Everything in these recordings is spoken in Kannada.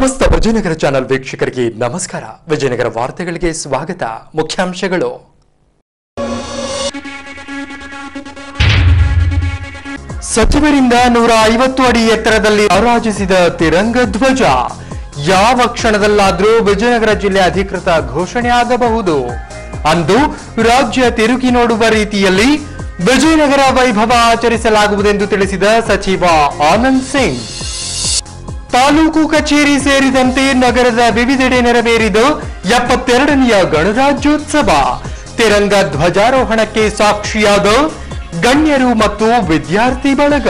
ಸಮಸ್ತ ವಿಜಯನಗರ ಚಾನೆಲ್ ವೀಕ್ಷಕರಿಗೆ ನಮಸ್ಕಾರ ವಿಜಯನಗರ ವಾರ್ತೆಗಳಿಗೆ ಸ್ವಾಗತ ಮುಖ್ಯಾಂಶಗಳು ಸಚಿವರಿಂದ ನೂರ ಐವತ್ತು ಅಡಿ ಎತ್ತರದಲ್ಲಿ ಆರಾಜಿಸಿದ ತಿರಂಗ ಧ್ವಜ ಯಾವ ಕ್ಷಣದಲ್ಲಾದ್ರೂ ವಿಜಯನಗರ ಜಿಲ್ಲೆ ಅಧಿಕೃತ ಘೋಷಣೆ ಆಗಬಹುದು ಅಂದು ರಾಜ್ಯ ತಿರುಗಿ ನೋಡುವ ರೀತಿಯಲ್ಲಿ ವಿಜಯನಗರ ವೈಭವ ಆಚರಿಸಲಾಗುವುದೆಂದು ತಿಳಿಸಿದ ಸಚಿವ ಆನಂದ್ ಸಿಂಗ್ ತಾಲೂಕು ಕಚೇರಿ ಸೇರಿದಂತೆ ನಗರದ ವಿವಿಧೆಡೆ ನೆರವೇರಿದ ಎಪ್ಪತ್ತೆರಡನೆಯ ಗಣರಾಜ್ಯೋತ್ಸವ ತಿರಂಗ ಧ್ವಜಾರೋಹಣಕ್ಕೆ ಸಾಕ್ಷಿಯಾದ ಗಣ್ಯರು ಮತ್ತು ವಿದ್ಯಾರ್ಥಿ ಬಳಗ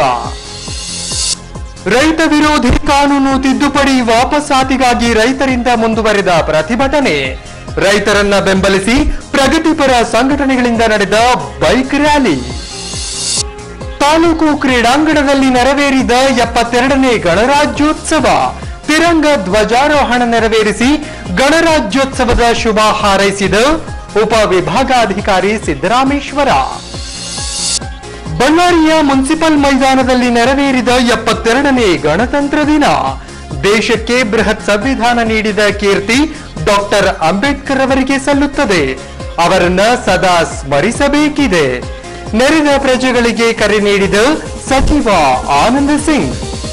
ರೈತ ವಿರೋಧಿ ಕಾನೂನು ತಿದ್ದುಪಡಿ ವಾಪಸಾತಿಗಾಗಿ ರೈತರಿಂದ ಮುಂದುವರೆದ ಪ್ರತಿಭಟನೆ ರೈತರನ್ನ ಬೆಂಬಲಿಸಿ ಪ್ರಗತಿಪರ ಸಂಘಟನೆಗಳಿಂದ ನಡೆದ ಬೈಕ್ ರ್ಯಾಲಿ ತಾಲೂಕು ಕ್ರೀಡಾಂಗಣದಲ್ಲಿ ನೆರವೇರಿದ ಎಪ್ಪತ್ತೆರಡನೇ ಗಣರಾಜ್ಯೋತ್ಸವ ತಿರಂಗ ಧ್ವಜಾರೋಹಣ ನೆರವೇರಿಸಿ ಗಣರಾಜ್ಯೋತ್ಸವದ ಶುಭ ಹಾರೈಸಿದ ಉಪವಿಭಾಗಾಧಿಕಾರಿ ಸಿದ್ದರಾಮೇಶ್ವರ ಬಳ್ಳಾರಿಯ ಮುನ್ಸಿಪಲ್ ಮೈದಾನದಲ್ಲಿ ನೆರವೇರಿದ ಎಪ್ಪತ್ತೆರಡನೇ ಗಣತಂತ್ರ ದಿನ ದೇಶಕ್ಕೆ ಬೃಹತ್ ಸಂವಿಧಾನ ನೀಡಿದ ಕೀರ್ತಿ ಡಾಕ್ಟರ್ ಅಂಬೇಡ್ಕರ್ ಅವರಿಗೆ ಸಲ್ಲುತ್ತದೆ ಅವರನ್ನ ಸದಾ ಸ್ಮರಿಸಬೇಕಿದೆ ನೆರೆದ ಪ್ರಜೆಗಳಿಗೆ ಕರೆ ನೀಡಿದ ಸಚಿವ ಆನಂದ್ ಸಿಂಗ್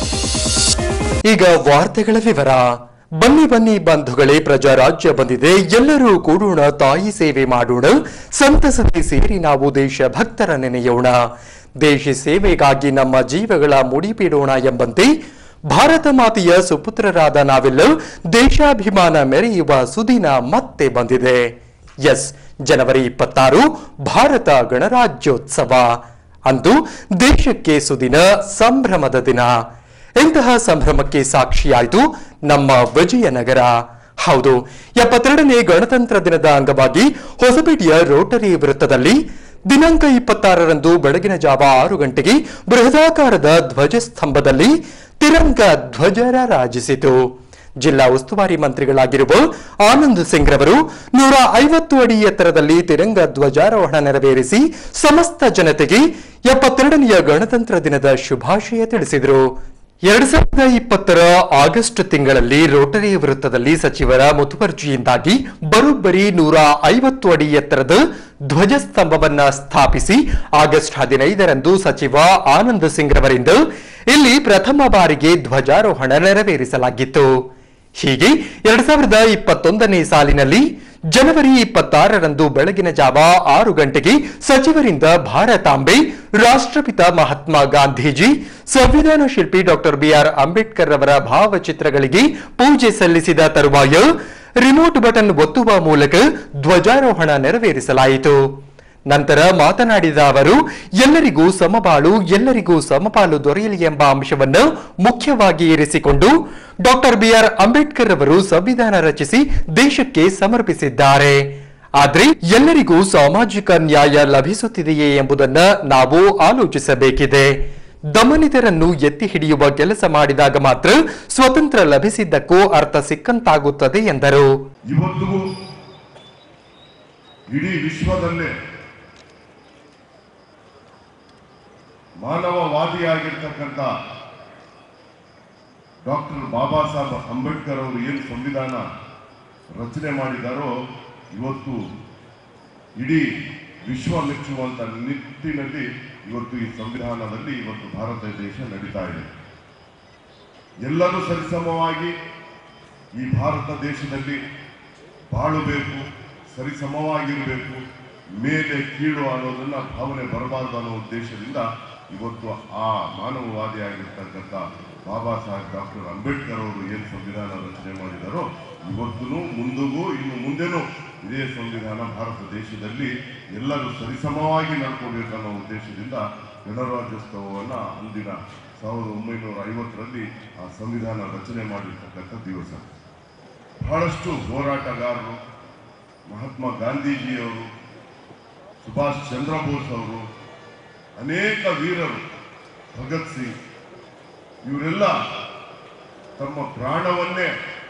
ಈಗ ವಾರ್ತೆಗಳ ವಿವರ ಬನ್ನಿ ಬನ್ನಿ ಬಂಧುಗಳೇ ಪ್ರಜಾರಾಜ್ಯ ಬಂದಿದೆ ಎಲ್ಲರೂ ಕೂಡೋಣ ತಾಯಿ ಸೇವೆ ಮಾಡೋಣ ಸಂತಸತೆ ಸೇರಿ ನಾವು ದೇಶ ಭಕ್ತರ ನೆನೆಯೋಣ ದೇಶ ಸೇವೆಗಾಗಿ ನಮ್ಮ ಜೀವಗಳ ಮುಡಿಪಿಡೋಣ ಎಂಬಂತೆ ಭಾರತ ಮಾತೆಯ ಸುಪುತ್ರರಾದ ನಾವೆಲ್ಲ ದೇಶಾಭಿಮಾನ ಮೆರೆಯುವ ಸುದಿನ ಮತ್ತೆ ಬಂದಿದೆ ಎಸ್ ಜನವರಿ ಇಪ್ಪತ್ತಾರು ಭಾರತ ಗಣರಾಜ್ಯೋತ್ಸವ ಅಂದು ದೇಶಕ್ಕೆ ಸುದಿನ ಸಂಭ್ರಮದ ದಿನ ಇಂತಹ ಸಂಭ್ರಮಕ್ಕೆ ಸಾಕ್ಷಿಯಾಯಿತು ನಮ್ಮ ವಿಜಯನಗರ ಹೌದು ಎಪ್ಪತ್ತೆರಡನೇ ಗಣತಂತ್ರ ದಿನದ ಅಂಗವಾಗಿ ಹೊಸಪೇಟೆಯ ರೋಟರಿ ವೃತ್ತದಲ್ಲಿ ದಿನಾಂಕ ಇಪ್ಪತ್ತಾರರಂದು ಬೆಳಗಿನ ಜಾವ ಆರು ಗಂಟೆಗೆ ಬೃಹದಾಕಾರದ ಧ್ವಜಸ್ತಂಭದಲ್ಲಿ ತಿರಂಗ ಧ್ವಜ ರಾರಾಜಿಸಿತು ಜಿಲ್ಲಾ ಉಸ್ತುವಾರಿ ಮಂತ್ರಿಗಳಾಗಿರುವ ಆನಂದ್ ಸಿಂಗ್ ರವರು ನೂರ ಐವತ್ತು ಅಡಿ ಎತ್ತರದಲ್ಲಿ ತಿರಂಗ ಧ್ವಜಾರೋಹಣ ನೆರವೇರಿಸಿ ಸಮಸ್ತ ಜನತೆಗೆ ಎಪ್ಪತ್ತೆರಡನೆಯ ಗಣತಂತ್ರ ದಿನದ ಶುಭಾಶಯ ತಿಳಿಸಿದರು ಎರಡ್ ಸಾವಿರದ ಇಪ್ಪತ್ತರ ಆಗಸ್ಟ್ ತಿಂಗಳಲ್ಲಿ ರೋಟರಿ ವೃತ್ತದಲ್ಲಿ ಸಚಿವರ ಮುತುವರ್ಜಿಯಿಂದಾಗಿ ಬರೋಬ್ಬರಿ ನೂರ ಐವತ್ತು ಅಡಿ ಎತ್ತರದ ಧ್ವಜಸ್ತಂಭವನ್ನ ಸ್ಥಾಪಿಸಿ ಆಗಸ್ಟ್ ಹದಿನೈದರಂದು ಸಚಿವ ಆನಂದ್ ಸಿಂಗ್ ರವರಿಂದ ಇಲ್ಲಿ ಪ್ರಥಮ ಬಾರಿಗೆ ಧ್ವಜಾರೋಹಣ ನೆರವೇರಿಸಲಾಗಿತ್ತು ಹೀಗೆ ಎರಡ್ ಸಾವಿರದ ಇಪ್ಪತ್ತೊಂದನೇ ಸಾಲಿನಲ್ಲಿ ಜನವರಿ ಇಪ್ಪತ್ತಾರರಂದು ಬೆಳಗಿನ ಜಾವ ಆರು ಗಂಟೆಗೆ ಸಚಿವರಿಂದ ಭಾರತಾಂಬೆ ರಾಷ್ಟ್ರಪಿತ ಮಹಾತ್ಮ ಗಾಂಧೀಜಿ ಸಂವಿಧಾನ ಶಿಲ್ಪಿ ಡಾಕ್ಟರ್ ಬಿಆರ್ ಅಂಬೇಡ್ಕರ್ ಅವರ ಭಾವಚಿತ್ರಗಳಿಗೆ ಪೂಜೆ ಸಲ್ಲಿಸಿದ ತರುವಾಯ ರಿಮೋಟ್ ಬಟನ್ ಒತ್ತುವ ಮೂಲಕ ಧ್ವಜಾರೋಹಣ ನೆರವೇರಿಸಲಾಯಿತು ನಂತರ ಮಾತನಾಡಿದ ಅವರು ಎಲ್ಲರಿಗೂ ಸಮಬಾಳು ಎಲ್ಲರಿಗೂ ಸಮಪಾಲು ದೊರೆಯಲಿ ಎಂಬ ಅಂಶವನ್ನು ಮುಖ್ಯವಾಗಿ ಇರಿಸಿಕೊಂಡು ಡಾಕ್ಟರ್ ಬಿಆರ್ ಅಂಬೇಡ್ಕರ್ ಅವರು ಸಂವಿಧಾನ ರಚಿಸಿ ದೇಶಕ್ಕೆ ಸಮರ್ಪಿಸಿದ್ದಾರೆ ಆದ್ರೆ ಎಲ್ಲರಿಗೂ ಸಾಮಾಜಿಕ ನ್ಯಾಯ ಲಭಿಸುತ್ತಿದೆಯೇ ಎಂಬುದನ್ನ ನಾವು ಆಲೋಚಿಸಬೇಕಿದೆ ದಮನಿತರನ್ನು ಎತ್ತಿ ಹಿಡಿಯುವ ಕೆಲಸ ಮಾಡಿದಾಗ ಮಾತ್ರ ಸ್ವತಂತ್ರ ಲಭಿಸಿದ್ದಕ್ಕೂ ಅರ್ಥ ಸಿಕ್ಕಂತಾಗುತ್ತದೆ ಎಂದರು ಇವತ್ತಿಗೂ ಇಡೀ ವಿಶ್ವದಲ್ಲೇ ಮಾನವವಾದಿಯಾಗಿರ್ತಕ್ಕಂಥ ಡಾಕ್ಟರ್ ಬಾಬಾ ಸಾಹೇಬ್ ಅಂಬೇಡ್ಕರ್ ಅವರು ಏನು ಸಂವಿಧಾನ ರಚನೆ ಮಾಡಿದಾರೋ ಇವತ್ತು ಇಡೀ ವಿಶ್ವ ಮೆಚ್ಚುವಂತ ನಿಟ್ಟಿನಲ್ಲಿ ಇವತ್ತು ಈ ಸಂವಿಧಾನದಲ್ಲಿ ಇವತ್ತು ಭಾರತ ದೇಶ ನಡೀತಾ ಇದೆ ಎಲ್ಲರೂ ಸರಿಸಮವಾಗಿ ಈ ಭಾರತ ದೇಶದಲ್ಲಿ ಬಾಳಬೇಕು ಸರಿಸಮವಾಗಿರಬೇಕು ಮೇಲೆ ಕೀಳು ಅನ್ನೋದನ್ನ ಭಾವನೆ ಬರಬಾರದು ಅನ್ನೋ ಉದ್ದೇಶದಿಂದ ಇವತ್ತು ಆ ಮಾನವವಾದಿಯಾಗಿರ್ತಕ್ಕಂಥ ಬಾಬಾ ಸಾಹೇಬ್ ಡಾಕ್ಟರ್ ಅಂಬೇಡ್ಕರ್ ಅವರು ಏನು ಸಂವಿಧಾನ ರಚನೆ ಮಾಡಿದಾರೋ ಇವತ್ತೂ ಮುಂದಿಗೂ ಇನ್ನು ಮುಂದೆನೂ ಇದೇ ಸಂವಿಧಾನ ಭಾರತ ದೇಶದಲ್ಲಿ ಎಲ್ಲರೂ ಸರಿಸಮವಾಗಿ ನಡ್ಕೋಬೇಕು ಅನ್ನೋ ಉದ್ದೇಶದಿಂದ ಗಣರಾಜ್ಯೋತ್ಸವವನ್ನು ಅಂದಿನ ಸಾವಿರದ ಒಂಬೈನೂರ ಐವತ್ತರಲ್ಲಿ ಆ ಸಂವಿಧಾನ ರಚನೆ ಮಾಡಿರ್ತಕ್ಕಂಥ ದಿವಸ ಬಹಳಷ್ಟು ಹೋರಾಟಗಾರರು ಮಹಾತ್ಮ ಗಾಂಧೀಜಿಯವರು ಸುಭಾಷ್ ಚಂದ್ರ ಬೋಸ್ ಅವರು ಅನೇಕ ವೀರರು ಭಗತ್ ಸಿಂಗ್ ಇವರೆಲ್ಲ ತಮ್ಮ ಪ್ರಾಣವನ್ನೇ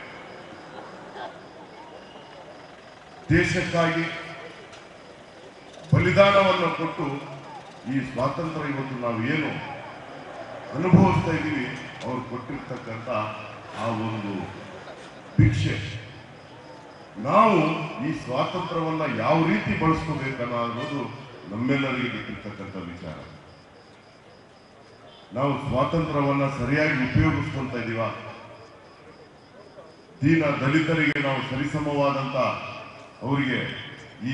ದೇಶಕ್ಕಾಗಿ ಬಲಿದಾನವನ್ನು ಕೊಟ್ಟು ಈ ಸ್ವಾತಂತ್ರ್ಯ ಇವತ್ತು ನಾವು ಏನು ಅನುಭವಿಸ್ತಾ ಇದ್ದೀವಿ ಅವ್ರು ಕೊಟ್ಟಿರ್ತಕ್ಕಂಥ ಆ ಒಂದು ಭಿಕ್ಷೆ ನಾವು ಈ ಸ್ವಾತಂತ್ರ್ಯವನ್ನ ಯಾವ ರೀತಿ ಬಳಸ್ಕೋಬೇಕನ್ನ ಅನ್ನೋದು ನಮ್ಮೆಲ್ಲರಿಗೆ ಗೊತ್ತಿರ್ತಕ್ಕಂಥ ವಿಚಾರ ನಾವು ಸ್ವಾತಂತ್ರ್ಯವನ್ನ ಸರಿಯಾಗಿ ಉಪಯೋಗಿಸ್ಕೊಂತ ಇದೀವ ದೀನ ದಲಿತರಿಗೆ ನಾವು ಸರಿಸಮವಾದಂತ ಅವರಿಗೆ ಈ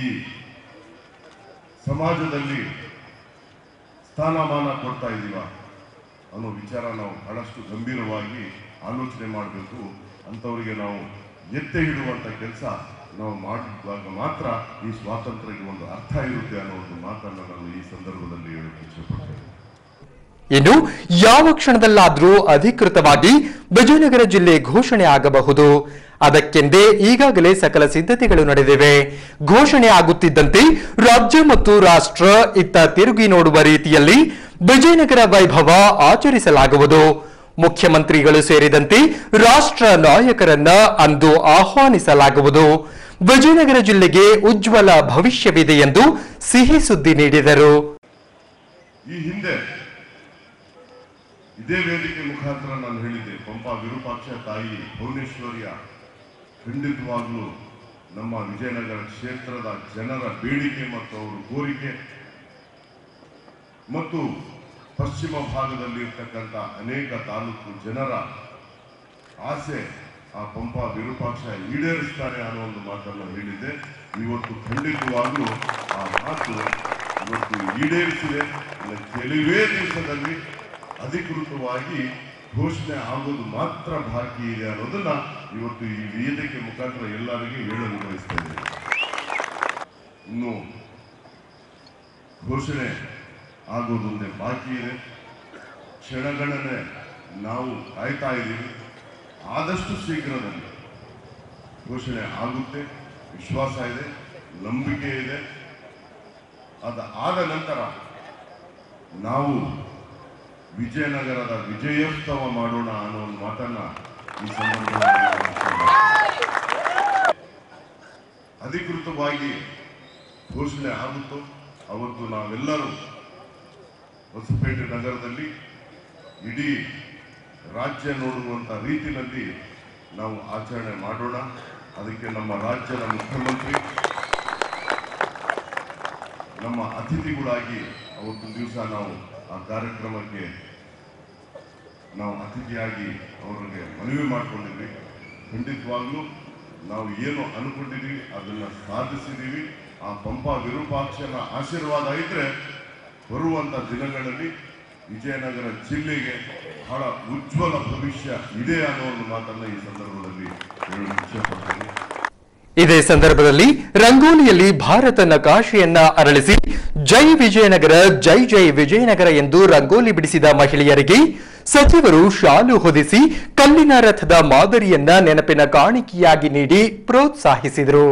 ಸಮಾಜದಲ್ಲಿ ಸ್ಥಾನಮಾನ ಕೊಡ್ತಾ ಇದೀವ ಅನ್ನೋ ವಿಚಾರ ನಾವು ಬಹಳಷ್ಟು ಗಂಭೀರವಾಗಿ ಆಲೋಚನೆ ಮಾಡಬೇಕು ಅಂಥವರಿಗೆ ನಾವು ಎತ್ತೆ ಹಿಡುವಂತ ಕೆಲಸ ನಾವು ಮಾಡುವಾಗ ಮಾತ್ರ ಈ ಸ್ವಾತಂತ್ರ್ಯಕ್ಕೆ ಒಂದು ಅರ್ಥ ಇರುತ್ತೆ ಅನ್ನೋ ಒಂದು ಮಾತನ್ನು ನಾನು ಈ ಸಂದರ್ಭದಲ್ಲಿ ಹೇಳಕ್ಕೆ ಇಷ್ಟಪಡ್ತೇನೆ ಇನ್ನು ಯಾವ ಕ್ಷಣದಲ್ಲಾದರೂ ಅಧಿಕೃತವಾಗಿ ವಿಜಯನಗರ ಜಿಲ್ಲೆ ಘೋಷಣೆ ಆಗಬಹುದು ಅದಕ್ಕೆಂದೇ ಈಗಾಗಲೇ ಸಕಲ ಸಿದ್ಧತೆಗಳು ನಡೆದಿವೆ ಘೋಷಣೆ ಆಗುತ್ತಿದ್ದಂತೆ ರಾಜ್ಯ ಮತ್ತು ರಾಷ್ಟ್ರ ಇತ್ತ ತಿರುಗಿ ನೋಡುವ ರೀತಿಯಲ್ಲಿ ವಿಜಯನಗರ ವೈಭವ ಆಚರಿಸಲಾಗುವುದು ಮುಖ್ಯಮಂತ್ರಿಗಳು ಸೇರಿದಂತೆ ರಾಷ್ಟ್ರ ನಾಯಕರನ್ನ ಅಂದು ಆಹ್ವಾನಿಸಲಾಗುವುದು ವಿಜಯನಗರ ಜಿಲ್ಲೆಗೆ ಉಜ್ವಲ ಭವಿಷ್ಯವಿದೆ ಎಂದು ಸಿಹಿ ಸುದ್ದಿ ನೀಡಿದರು ಈ ಹಿಂದೆ ಇದೇ ವೇದಿಕೆ ಮುಖಾಂತರ ನಾನು ಹೇಳಿದ್ದೆ ಪಂಪ ವಿರೂಪಾಕ್ಷ ತಾಯಿ ಭುವನೇಶ್ವರಿಯ ಖಂಡಿತವಾಗ್ಲೂ ನಮ್ಮ ವಿಜಯನಗರ ಕ್ಷೇತ್ರದ ಜನರ ಬೇಡಿಕೆ ಮತ್ತು ಅವರ ಕೋರಿಕೆ ಮತ್ತು ಪಶ್ಚಿಮ ಭಾಗದಲ್ಲಿ ಇರ್ತಕ್ಕಂಥ ಅನೇಕ ತಾಲೂಕು ಜನರ ಆಸೆ ಆ ಪಂಪ ವಿರೂಪಾಕ್ಷ ಈಡೇರಿಸ್ತಾರೆ ಅನ್ನೋ ಒಂದು ಮಾತನ್ನು ಹೇಳಿದ್ದೆ ಇವತ್ತು ಖಂಡಿತವಾಗ್ಲೂ ಆ ಮಾತು ಇವತ್ತು ಈಡೇರಿಸಿದೆ ಇನ್ನು ಕೆಲವೇ ದಿವಸದಲ್ಲಿ ಅಧಿಕೃತವಾಗಿ ಘೋಷಣೆ ಆಗೋದು ಮಾತ್ರ ಬಾಕಿ ಇದೆ ಅನ್ನೋದನ್ನ ಇವತ್ತು ಈ ವೇದಿಕೆ ಮುಖಾಂತರ ಎಲ್ಲರಿಗೂ ಹೇಳಲು ಬಯಸ್ತಾ ಇದ್ದೇನೆ ಇನ್ನು ಘೋಷಣೆ ಆಗೋದೊಂದೇ ಬಾಕಿ ಇದೆ ಕ್ಷಣಗಣನೆ ನಾವು ಕಾಯ್ತಾ ಇದ್ದೀವಿ ಆದಷ್ಟು ಶೀಘ್ರದಲ್ಲಿ ಘೋಷಣೆ ಆಗುತ್ತೆ ವಿಶ್ವಾಸ ಇದೆ ನಂಬಿಕೆ ಇದೆ ಅದ ಆದ ನಂತರ ನಾವು ವಿಜಯನಗರದ ವಿಜಯೋತ್ಸವ ಮಾಡೋಣ ಅನ್ನೋ ಒಂದು ಮಾತನ್ನ ಈ ಸಂದರ್ಭದಲ್ಲಿ ನಾನು ಹೇಳ್ತೀನಿ. ಅಧಿಕೃತವಾಗಿ ಘೋಷಣೆ ಆಗುತ್ತೋ ಅವತ್ತು ನಾವೆಲ್ಲರೂ ಹೊಸಪೇಟೆ ನಗರದಲ್ಲಿ ಇಡೀ ರಾಜ್ಯ ನೋಡುವಂತ ರೀತಿಯಲ್ಲಿ ನಾವು ಆಚರಣೆ ಮಾಡೋಣ ಅದಕ್ಕೆ ನಮ್ಮ ರಾಜ್ಯದ ಮುಖ್ಯಮಂತ್ರಿ ನಮ್ಮ ಅತಿಥಿಗಳಾಗಿ ಅವತ್ತು ದಿವಸ ನಾವು ಆ ಕಾರ್ಯಕ್ರಮಕ್ಕೆ ನಾವು ಅತಿಥಿಯಾಗಿ ಅವರಿಗೆ ಮನವಿ ಮಾಡಿಕೊಂಡಿದ್ವಿ ಖಂಡಿತವಾಗ್ಲೂ ನಾವು ಏನು ಅನ್ಕೊಂಡಿದೀವಿ ಅದನ್ನ ಸಾಧಿಸಿದೀವಿ ಆ ಪಂಪ ವಿರೂಪಾಕ್ಷನ ಆಶೀರ್ವಾದ ಇದ್ರೆ ಬರುವಂತ ದಿನಗಳಲ್ಲಿ ವಿಜಯನಗರ ಜಿಲ್ಲೆಗೆ ಬಹಳ ಉಜ್ವಲ ಭವಿಷ್ಯ ಇದೆ ಅನ್ನೋ ಒಂದು ಮಾತನ್ನ ಈ ಸಂದರ್ಭದಲ್ಲಿ ಹೇಳಲು ಇಷ್ಟಪಡ್ತೇನೆ ಇದೇ ಸಂದರ್ಭದಲ್ಲಿ ರಂಗೋಲಿಯಲ್ಲಿ ಭಾರತ ನಕಾಶೆಯನ್ನ ಅರಳಿಸಿ ಜೈ ವಿಜಯನಗರ ಜೈ ಜೈ ವಿಜಯನಗರ ಎಂದು ರಂಗೋಲಿ ಬಿಡಿಸಿದ ಮಹಿಳೆಯರಿಗೆ ಸಚಿವರು ಶಾಲು ಹೊದಿಸಿ ಕಲ್ಲಿನ ರಥದ ಮಾದರಿಯನ್ನ ನೆನಪಿನ ಕಾಣಿಕೆಯಾಗಿ ನೀಡಿ ಪ್ರೋತ್ಸಾಹಿಸಿದರು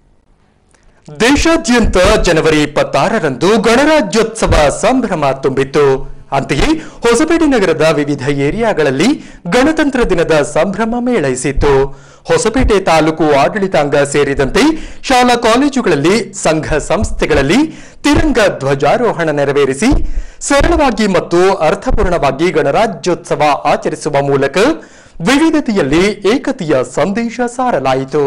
ದೇಶಾದ್ಯಂತ ಜನವರಿ ಇಪ್ಪತ್ತಾರರಂದು ಗಣರಾಜ್ಯೋತ್ಸವ ಸಂಭ್ರಮ ತುಂಬಿತ್ತು ಅಂತೆಯೇ ಹೊಸಪೇಟೆ ನಗರದ ವಿವಿಧ ಏರಿಯಾಗಳಲ್ಲಿ ಗಣತಂತ್ರ ದಿನದ ಸಂಭ್ರಮ ಮೇಳೈಸಿತ್ತು ಹೊಸಪೇಟೆ ತಾಲೂಕು ಆಡಳಿತಾಂಗ ಸೇರಿದಂತೆ ಶಾಲಾ ಕಾಲೇಜುಗಳಲ್ಲಿ ಸಂಘ ಸಂಸ್ಥೆಗಳಲ್ಲಿ ತಿರಂಗ ಧ್ವಜಾರೋಹಣ ನೆರವೇರಿಸಿ ಸರಳವಾಗಿ ಮತ್ತು ಅರ್ಥಪೂರ್ಣವಾಗಿ ಗಣರಾಜ್ಯೋತ್ಸವ ಆಚರಿಸುವ ಮೂಲಕ ವಿವಿಧತೆಯಲ್ಲಿ ಏಕತೆಯ ಸಂದೇಶ ಸಾರಲಾಯಿತು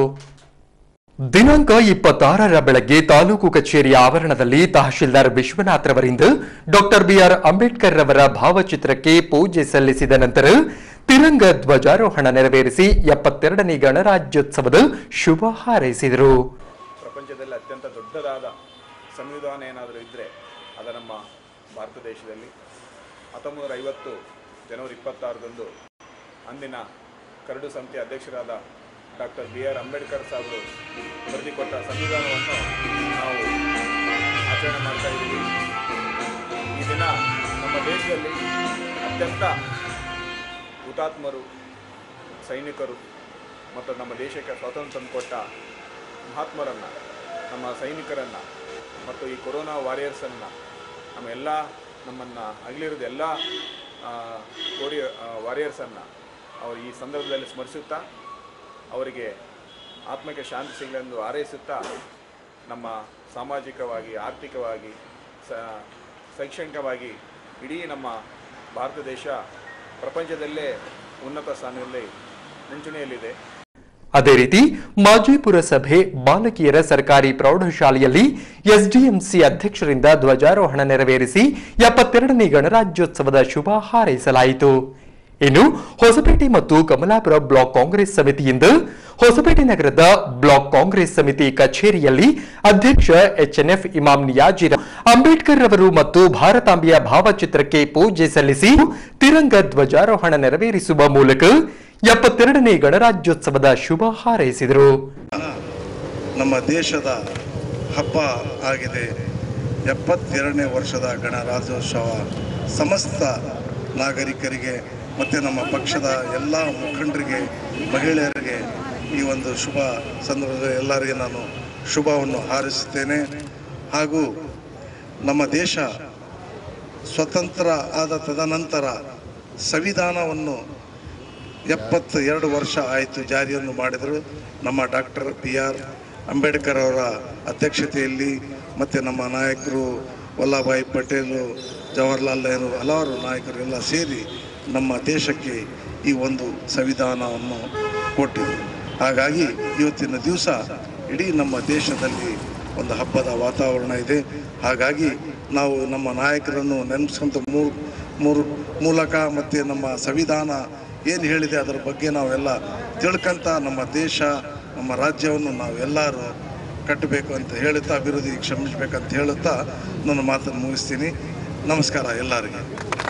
ದಿನಾಂಕ ಇಪ್ಪತ್ತಾರರ ಬೆಳಗ್ಗೆ ತಾಲೂಕು ಕಚೇರಿಯ ಆವರಣದಲ್ಲಿ ತಹಶೀಲ್ದಾರ್ ವಿಶ್ವನಾಥ್ ರವರಿಂದ ಡಾಕ್ಟರ್ ಬಿಆರ್ ಅಂಬೇಡ್ಕರ್ ರವರ ಭಾವಚಿತ್ರಕ್ಕೆ ಪೂಜೆ ಸಲ್ಲಿಸಿದ ನಂತರ ತಿರಂಗ ಧ್ವಜಾರೋಹಣ ನೆರವೇರಿಸಿ ಎಪ್ಪತ್ತೆರಡನೇ ಗಣರಾಜ್ಯೋತ್ಸವದ ಶುಭ ಹಾರೈಸಿದರು ಪ್ರಪಂಚದಲ್ಲಿ ಅತ್ಯಂತ ದೊಡ್ಡದಾದ ಸಂವಿಧಾನ ಏನಾದರೂ ಇದ್ದರೆ ಅದು ನಮ್ಮ ಭಾರತ ದೇಶದಲ್ಲಿ ಹತ್ತೊಂಬತ್ತು ನೂರ ಐವತ್ತು ಜನವರಿ ಇಪ್ಪತ್ತಾರರಂದು ಅಂದಿನ ಕರಡು ಸಮಿತಿ ಅಧ್ಯಕ್ಷರಾದ ಡಾಕ್ಟರ್ ಬಿ ಆರ್ ಅಂಬೇಡ್ಕರ್ ಸಾಹೇಬರು ಬರೆದಿಕೊಟ್ಟ ಸಂವಿಧಾನವನ್ನು ನಾವು ಆಚರಣೆ ಮಾಡ್ತಾ ಇದ್ದೀವಿ ಈ ದಿನ ನಮ್ಮ ದೇಶದಲ್ಲಿ ಅತ್ಯಂತ ಹುತಾತ್ಮರು ಸೈನಿಕರು ಮತ್ತು ನಮ್ಮ ದೇಶಕ್ಕೆ ಸ್ವಾತಂತ್ರ್ಯ ತಂದುಕೊಟ್ಟ ಮಹಾತ್ಮರನ್ನು ನಮ್ಮ ಸೈನಿಕರನ್ನು ಮತ್ತು ಈ ಕೊರೋನಾ ವಾರಿಯರ್ಸನ್ನು ನಮ್ಮ ಎಲ್ಲ ನಮ್ಮನ್ನು ಅಗಲಿರೋದು ಎಲ್ಲ ಕೋರಿಯ ವಾರಿಯರ್ಸನ್ನು ಅವರು ಈ ಸಂದರ್ಭದಲ್ಲಿ ಸ್ಮರಿಸುತ್ತಾ ಅವರಿಗೆ ಆತ್ಮಕ್ಕೆ ಶಾಂತಿ ಸಿಗಲೆಂದು ಹಾರೈಸುತ್ತಾ ನಮ್ಮ ಸಾಮಾಜಿಕವಾಗಿ ಆರ್ಥಿಕವಾಗಿ ಸ ಶೈಕ್ಷಣಿಕವಾಗಿ ಇಡೀ ನಮ್ಮ ಭಾರತ ದೇಶ ಪ್ರಪಂಚದಲ್ಲೇ ಉನ್ನತ ಸ್ಥಾನದಲ್ಲಿ ಮುಂಚೂಣಿಯಲ್ಲಿದೆ ಅದೇ ರೀತಿ ಮಾಜಿ ಪುರಸಭೆ ಬಾಲಕಿಯರ ಸರ್ಕಾರಿ ಪ್ರೌಢಶಾಲೆಯಲ್ಲಿ ಎಸ್ಡಿಎಂಸಿ ಅಧ್ಯಕ್ಷರಿಂದ ಧ್ವಜಾರೋಹಣ ನೆರವೇರಿಸಿ ಎಪ್ಪತ್ತೆರಡನೇ ಗಣರಾಜ್ಯೋತ್ಸವದ ಶುಭ ಹಾರೈಸಲಾಯಿತು ಇನ್ನು ಹೊಸಪೇಟೆ ಮತ್ತು ಕಮಲಾಪುರ ಬ್ಲಾಕ್ ಕಾಂಗ್ರೆಸ್ ಸಮಿತಿಯಿಂದ ಹೊಸಪೇಟೆ ನಗರದ ಬ್ಲಾಕ್ ಕಾಂಗ್ರೆಸ್ ಸಮಿತಿ ಕಚೇರಿಯಲ್ಲಿ ಅಧ್ಯಕ್ಷ ಎಚ್ಎನ್ಎಫ್ ಇಮಾಮ್ ನಿಯಾಜಿರ ಅಂಬೇಡ್ಕರ್ ರವರು ಮತ್ತು ಭಾರತಾಂಬೆಯ ಭಾವಚಿತ್ರಕ್ಕೆ ಪೂಜೆ ಸಲ್ಲಿಸಿ ತಿರಂಗ ಧ್ವಜಾರೋಹಣ ನೆರವೇರಿಸುವ ಮೂಲಕ ಎಪ್ಪತ್ತೆರಡನೇ ಗಣರಾಜ್ಯೋತ್ಸವದ ಶುಭ ಹಾರೈಸಿದರು ನಮ್ಮ ದೇಶದ ಹಬ್ಬ ಆಗಿದೆ ಎಪ್ಪತ್ತೆರಡನೇ ವರ್ಷದ ಗಣರಾಜ್ಯೋತ್ಸವ ಸಮಸ್ತ ನಾಗರಿಕರಿಗೆ ಮತ್ತು ನಮ್ಮ ಪಕ್ಷದ ಎಲ್ಲ ಮುಖಂಡರಿಗೆ ಮಹಿಳೆಯರಿಗೆ ಈ ಒಂದು ಶುಭ ಸಂದರ್ಭದಲ್ಲಿ ಎಲ್ಲರಿಗೆ ನಾನು ಶುಭವನ್ನು ಹಾರೈಸುತ್ತೇನೆ ಹಾಗೂ ನಮ್ಮ ದೇಶ ಸ್ವತಂತ್ರ ಆದ ತದನಂತರ ಸಂವಿಧಾನವನ್ನು ಎಪ್ಪತ್ತ ಎರಡು ವರ್ಷ ಆಯಿತು ಜಾರಿಯನ್ನು ಮಾಡಿದರು ನಮ್ಮ ಡಾಕ್ಟರ್ ಬಿ ಆರ್ ಅಂಬೇಡ್ಕರ್ ಅವರ ಅಧ್ಯಕ್ಷತೆಯಲ್ಲಿ ಮತ್ತು ನಮ್ಮ ನಾಯಕರು ವಲ್ಲಭಾಯಿ ಪಟೇಲು ಜವಾಹರ್ಲಾಲ್ ನೆಹರು ಹಲವಾರು ನಾಯಕರು ಎಲ್ಲ ಸೇರಿ ನಮ್ಮ ದೇಶಕ್ಕೆ ಈ ಒಂದು ಸಂವಿಧಾನವನ್ನು ಕೊಟ್ಟಿದ್ರು ಹಾಗಾಗಿ ಇವತ್ತಿನ ದಿವಸ ಇಡೀ ನಮ್ಮ ದೇಶದಲ್ಲಿ ಒಂದು ಹಬ್ಬದ ವಾತಾವರಣ ಇದೆ ಹಾಗಾಗಿ ನಾವು ನಮ್ಮ ನಾಯಕರನ್ನು ನೆನಪಿಸ್ಕೊಂತ ಮೂರು ಮೂರು ಮೂಲಕ ಮತ್ತು ನಮ್ಮ ಸಂವಿಧಾನ ಏನು ಹೇಳಿದೆ ಅದರ ಬಗ್ಗೆ ನಾವೆಲ್ಲ ತಿಳ್ಕೊಂತ ನಮ್ಮ ದೇಶ ನಮ್ಮ ರಾಜ್ಯವನ್ನು ನಾವೆಲ್ಲರೂ ಕಟ್ಟಬೇಕು ಅಂತ ಹೇಳುತ್ತಾ ಅಭಿವೃದ್ಧಿ ಕ್ಷಮಿಸಬೇಕಂತ ಹೇಳುತ್ತಾ ನನ್ನ ಮಾತನ್ನು ಮುಗಿಸ್ತೀನಿ ನಮಸ್ಕಾರ ಎಲ್ಲರಿಗೆ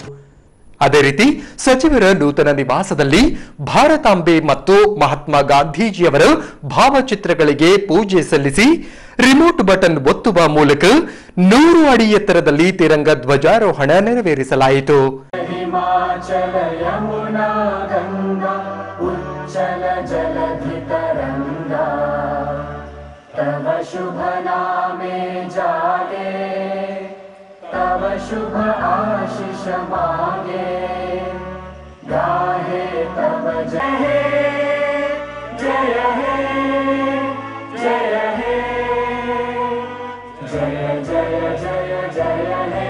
ಅದೇ ರೀತಿ ಸಚಿವರ ನೂತನ ನಿವಾಸದಲ್ಲಿ ಭಾರತಾಂಬೆ ಮತ್ತು ಮಹಾತ್ಮ ಗಾಂಧೀಜಿಯವರ ಭಾವಚಿತ್ರಗಳಿಗೆ ಪೂಜೆ ಸಲ್ಲಿಸಿ ರಿಮೋಟ್ ಬಟನ್ ಒತ್ತುವ ಮೂಲಕ ನೂರು ಅಡಿ ಎತ್ತರದಲ್ಲಿ ತಿರಂಗ ಧ್ವಜಾರೋಹಣ ನೆರವೇರಿಸಲಾಯಿತು हिमाचल यमुना गङ्गा उच्चल जलधितरङ्गा तव शुभ नामे जागे तव शुभ आशिष मागे गाहे तव जय हे जय हे जय हे जय जय जय जय हे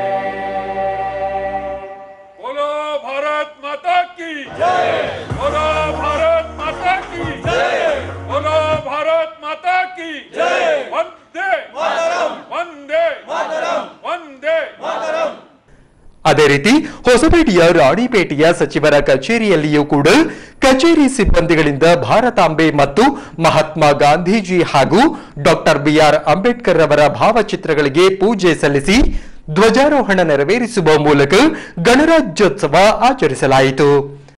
बोलो भारत माता की जय बोलो भारत माता की जय बोलो भारत माता की जय वंदे मातरम वंदे मातरम वंदे मातरम ಅದೇ ರೀತಿ ಹೊಸಪೇಟೆಯ ರಾಣಿಪೇಟೆಯ ಸಚಿವರ ಕಚೇರಿಯಲ್ಲಿಯೂ ಕೂಡ ಕಚೇರಿ ಸಿಬ್ಬಂದಿಗಳಿಂದ ಭಾರತಾಂಬೆ ಮತ್ತು ಮಹಾತ್ಮ ಗಾಂಧೀಜಿ ಹಾಗೂ ಡಾಕ್ಟರ್ ಬಿಆರ್ ಅಂಬೇಡ್ಕರ್ ಅವರ ಭಾವಚಿತ್ರಗಳಿಗೆ ಪೂಜೆ ಸಲ್ಲಿಸಿ ಧ್ವಜಾರೋಹಣ ನೆರವೇರಿಸುವ ಮೂಲಕ ಗಣರಾಜ್ಯೋತ್ಸವ ಆಚರಿಸಲಾಯಿತು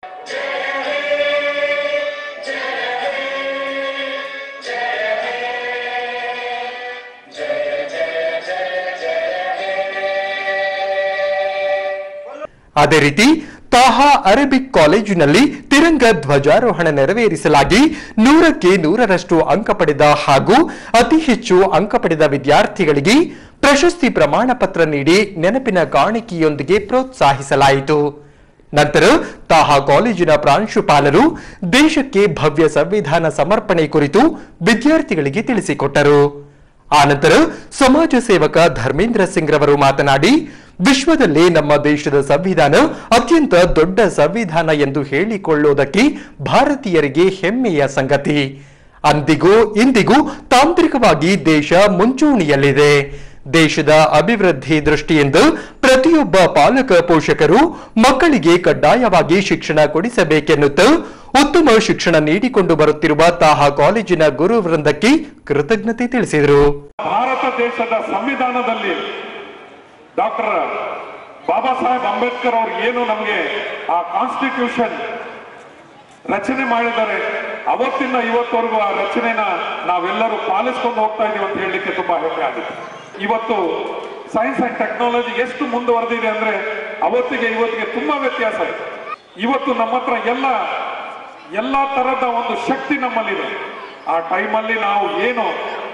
ಅದೇ ರೀತಿ ತಾಹಾ ಅರೇಬಿಕ್ ಕಾಲೇಜಿನಲ್ಲಿ ತಿರಂಗ ಧ್ವಜಾರೋಹಣ ನೆರವೇರಿಸಲಾಗಿ ನೂರಕ್ಕೆ ನೂರರಷ್ಟು ಅಂಕ ಪಡೆದ ಹಾಗೂ ಅತಿ ಹೆಚ್ಚು ಅಂಕ ಪಡೆದ ವಿದ್ಯಾರ್ಥಿಗಳಿಗೆ ಪ್ರಶಸ್ತಿ ಪ್ರಮಾಣ ಪತ್ರ ನೀಡಿ ನೆನಪಿನ ಕಾಣಿಕೆಯೊಂದಿಗೆ ಪ್ರೋತ್ಸಾಹಿಸಲಾಯಿತು ನಂತರ ತಾಹಾ ಕಾಲೇಜಿನ ಪ್ರಾಂಶುಪಾಲರು ದೇಶಕ್ಕೆ ಭವ್ಯ ಸಂವಿಧಾನ ಸಮರ್ಪಣೆ ಕುರಿತು ವಿದ್ಯಾರ್ಥಿಗಳಿಗೆ ತಿಳಿಸಿಕೊಟ್ಟರು ಆನಂತರ ಸಮಾಜ ಸೇವಕ ಧರ್ಮೇಂದ್ರ ಸಿಂಗ್ ರವರು ಮಾತನಾಡಿ ವಿಶ್ವದಲ್ಲೇ ನಮ್ಮ ದೇಶದ ಸಂವಿಧಾನ ಅತ್ಯಂತ ದೊಡ್ಡ ಸಂವಿಧಾನ ಎಂದು ಹೇಳಿಕೊಳ್ಳುವುದಕ್ಕೆ ಭಾರತೀಯರಿಗೆ ಹೆಮ್ಮೆಯ ಸಂಗತಿ ಅಂದಿಗೂ ಇಂದಿಗೂ ತಾಂತ್ರಿಕವಾಗಿ ದೇಶ ಮುಂಚೂಣಿಯಲ್ಲಿದೆ ದೇಶದ ಅಭಿವೃದ್ಧಿ ದೃಷ್ಟಿಯಿಂದ ಪ್ರತಿಯೊಬ್ಬ ಪಾಲಕ ಪೋಷಕರು ಮಕ್ಕಳಿಗೆ ಕಡ್ಡಾಯವಾಗಿ ಶಿಕ್ಷಣ ಕೊಡಿಸಬೇಕೆನ್ನುತ್ತಾ ಉತ್ತಮ ಶಿಕ್ಷಣ ನೀಡಿಕೊಂಡು ಬರುತ್ತಿರುವ ತಾಹಾ ಕಾಲೇಜಿನ ಗುರು ವೃಂದಕ್ಕೆ ಕೃತಜ್ಞತೆ ತಿಳಿಸಿದರು ಭಾರತ ದೇಶದ ಸಂವಿಧಾನದಲ್ಲಿ ಡಾಕ್ಟರ್ ಬಾಬಾ ಸಾಹೇಬ್ ಅಂಬೇಡ್ಕರ್ ಅವರು ಏನು ನಮಗೆ ಆ ಕಾನ್ಸ್ಟಿಟ್ಯೂಷನ್ ರಚನೆ ಮಾಡಿದ್ದಾರೆ ಅವತ್ತಿನ ಇವತ್ತವರೆಗೂ ಆ ರಚನೆನ ನಾವೆಲ್ಲರೂ ಪಾಲಿಸ್ಕೊಂಡು ಹೋಗ್ತಾ ಇದೀವಿ ಅಂತ ಹೇಳಲಿಕ್ಕೆ ತುಂಬಾ ಹೆಮ್ಮೆ ಆಗುತ್ತೆ ಇವತ್ತು ಸೈನ್ಸ್ ಅಂಡ್ ಟೆಕ್ನಾಲಜಿ ಎಷ್ಟು ಮುಂದುವರೆದಿದೆ ಅಂದ್ರೆ ಅವತ್ತಿಗೆ ಇವತ್ತಿಗೆ ತುಂಬಾ ವ್ಯತ್ಯಾಸ ಇದೆ ಇವತ್ತು ನಮ್ಮ ಹತ್ರ ಎಲ್ಲ ಎಲ್ಲ ತರದ ಒಂದು ಶಕ್ತಿ ನಮ್ಮಲ್ಲಿದೆ ಆ ಟೈಮಲ್ಲಿ ನಾವು ಏನು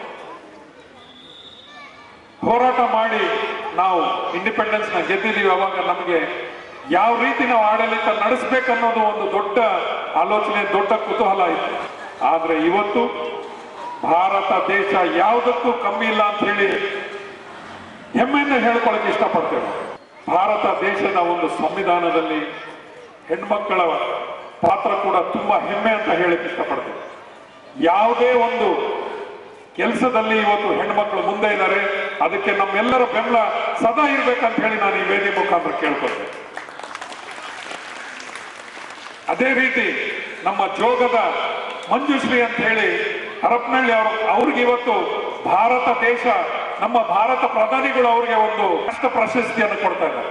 ಹೋರಾಟ ಮಾಡಿ ನಾವು ಇಂಡಿಪೆಂಡೆನ್ಸ್ ನ ಗೆದ್ದಿದೀವಿ ಅವಾಗ ನಮಗೆ ಯಾವ ರೀತಿ ನಾವು ಆಡಳಿತ ನಡೆಸ್ಬೇಕನ್ನೋದು ಒಂದು ದೊಡ್ಡ ಆಲೋಚನೆ ದೊಡ್ಡ ಕುತೂಹಲ ಇತ್ತು ಆದ್ರೆ ಇವತ್ತು ಭಾರತ ದೇಶ ಯಾವುದಕ್ಕೂ ಕಮ್ಮಿ ಇಲ್ಲ ಅಂತ ಹೇಳಿ ಹೆಮ್ಮೆಯಿಂದ ಹೇಳ್ಕೊಳಕ್ಕೆ ಇಷ್ಟಪಡ್ತೇವೆ ಭಾರತ ದೇಶದ ಒಂದು ಸಂವಿಧಾನದಲ್ಲಿ ಹೆಣ್ಮಕ್ಕಳ ಪಾತ್ರ ಕೂಡ ತುಂಬಾ ಹೆಮ್ಮೆ ಅಂತ ಹೇಳಕ್ ಇಷ್ಟಪಡ್ತೇವೆ ಯಾವುದೇ ಒಂದು ಕೆಲಸದಲ್ಲಿ ಇವತ್ತು ಹೆಣ್ಮಕ್ಳು ಮುಂದೆ ಇದ್ದಾರೆ ಅದಕ್ಕೆ ನಮ್ಮೆಲ್ಲರ ಬೆಂಬಲ ಸದಾ ಇರ್ಬೇಕಂತ ಹೇಳಿ ನಾನು ಈ ವೇದಿ ಮುಖಾಂತರ ಕೇಳ್ಕೊಳ್ತೇನೆ ಅದೇ ರೀತಿ ನಮ್ಮ ಜೋಗದ ಮಂಜುಶ್ರೀ ಅಂತ ಹೇಳಿ ಹರಪನಹಳ್ಳಿ ಅವರು ಅವ್ರಿಗೆ ಇವತ್ತು ಭಾರತ ದೇಶ ನಮ್ಮ ಭಾರತ ಪ್ರಧಾನಿಗಳು ಅವರಿಗೆ ಒಂದು ರಾಷ್ಟ್ರ ಪ್ರಶಸ್ತಿಯನ್ನು ಕೊಡ್ತಾ ಇದ್ದಾರೆ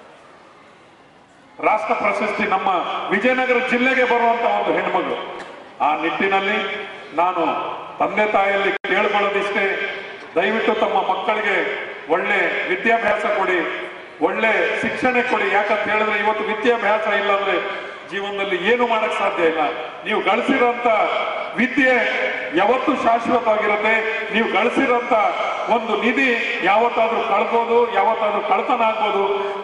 ರಾಷ್ಟ್ರ ಪ್ರಶಸ್ತಿ ನಮ್ಮ ವಿಜಯನಗರ ಜಿಲ್ಲೆಗೆ ಬರುವಂತ ಒಂದು ಹೆಣ್ಮಗಳು ಆ ನಿಟ್ಟಿನಲ್ಲಿ ನಾನು ತಂದೆ ತಾಯಿಯಲ್ಲಿ ಕೇಳ್ಕೊಳ್ಳೋದಿಷ್ಟೇ ದಯವಿಟ್ಟು ತಮ್ಮ ಮಕ್ಕಳಿಗೆ ಒಳ್ಳೆ ವಿದ್ಯಾಭ್ಯಾಸ ಕೊಡಿ ಒಳ್ಳೆ ಶಿಕ್ಷಣ ಕೊಡಿ ಯಾಕಂತ ಹೇಳಿದ್ರೆ ಇವತ್ತು ವಿದ್ಯಾಭ್ಯಾಸ ಇಲ್ಲಾಂದ್ರೆ ಜೀವನದಲ್ಲಿ ಏನು ಮಾಡಕ್ ಸಾಧ್ಯ ಇಲ್ಲ ನೀವು ಗಳಿಸಿರೋಂತ ವಿದ್ಯೆ ಯಾವತ್ತೂ ಶಾಶ್ವತವಾಗಿರುತ್ತೆ ನೀವು ಗಳಿಸಿರೋಂತ ಒಂದು ನಿಧಿ ಯಾವತ್ತಾದ್ರೂ ಕಳ್ಬೋದು ಯಾವತ್ತಾದ್ರೂ ಕಳ್ತನ ಆಗ್ಬೋದು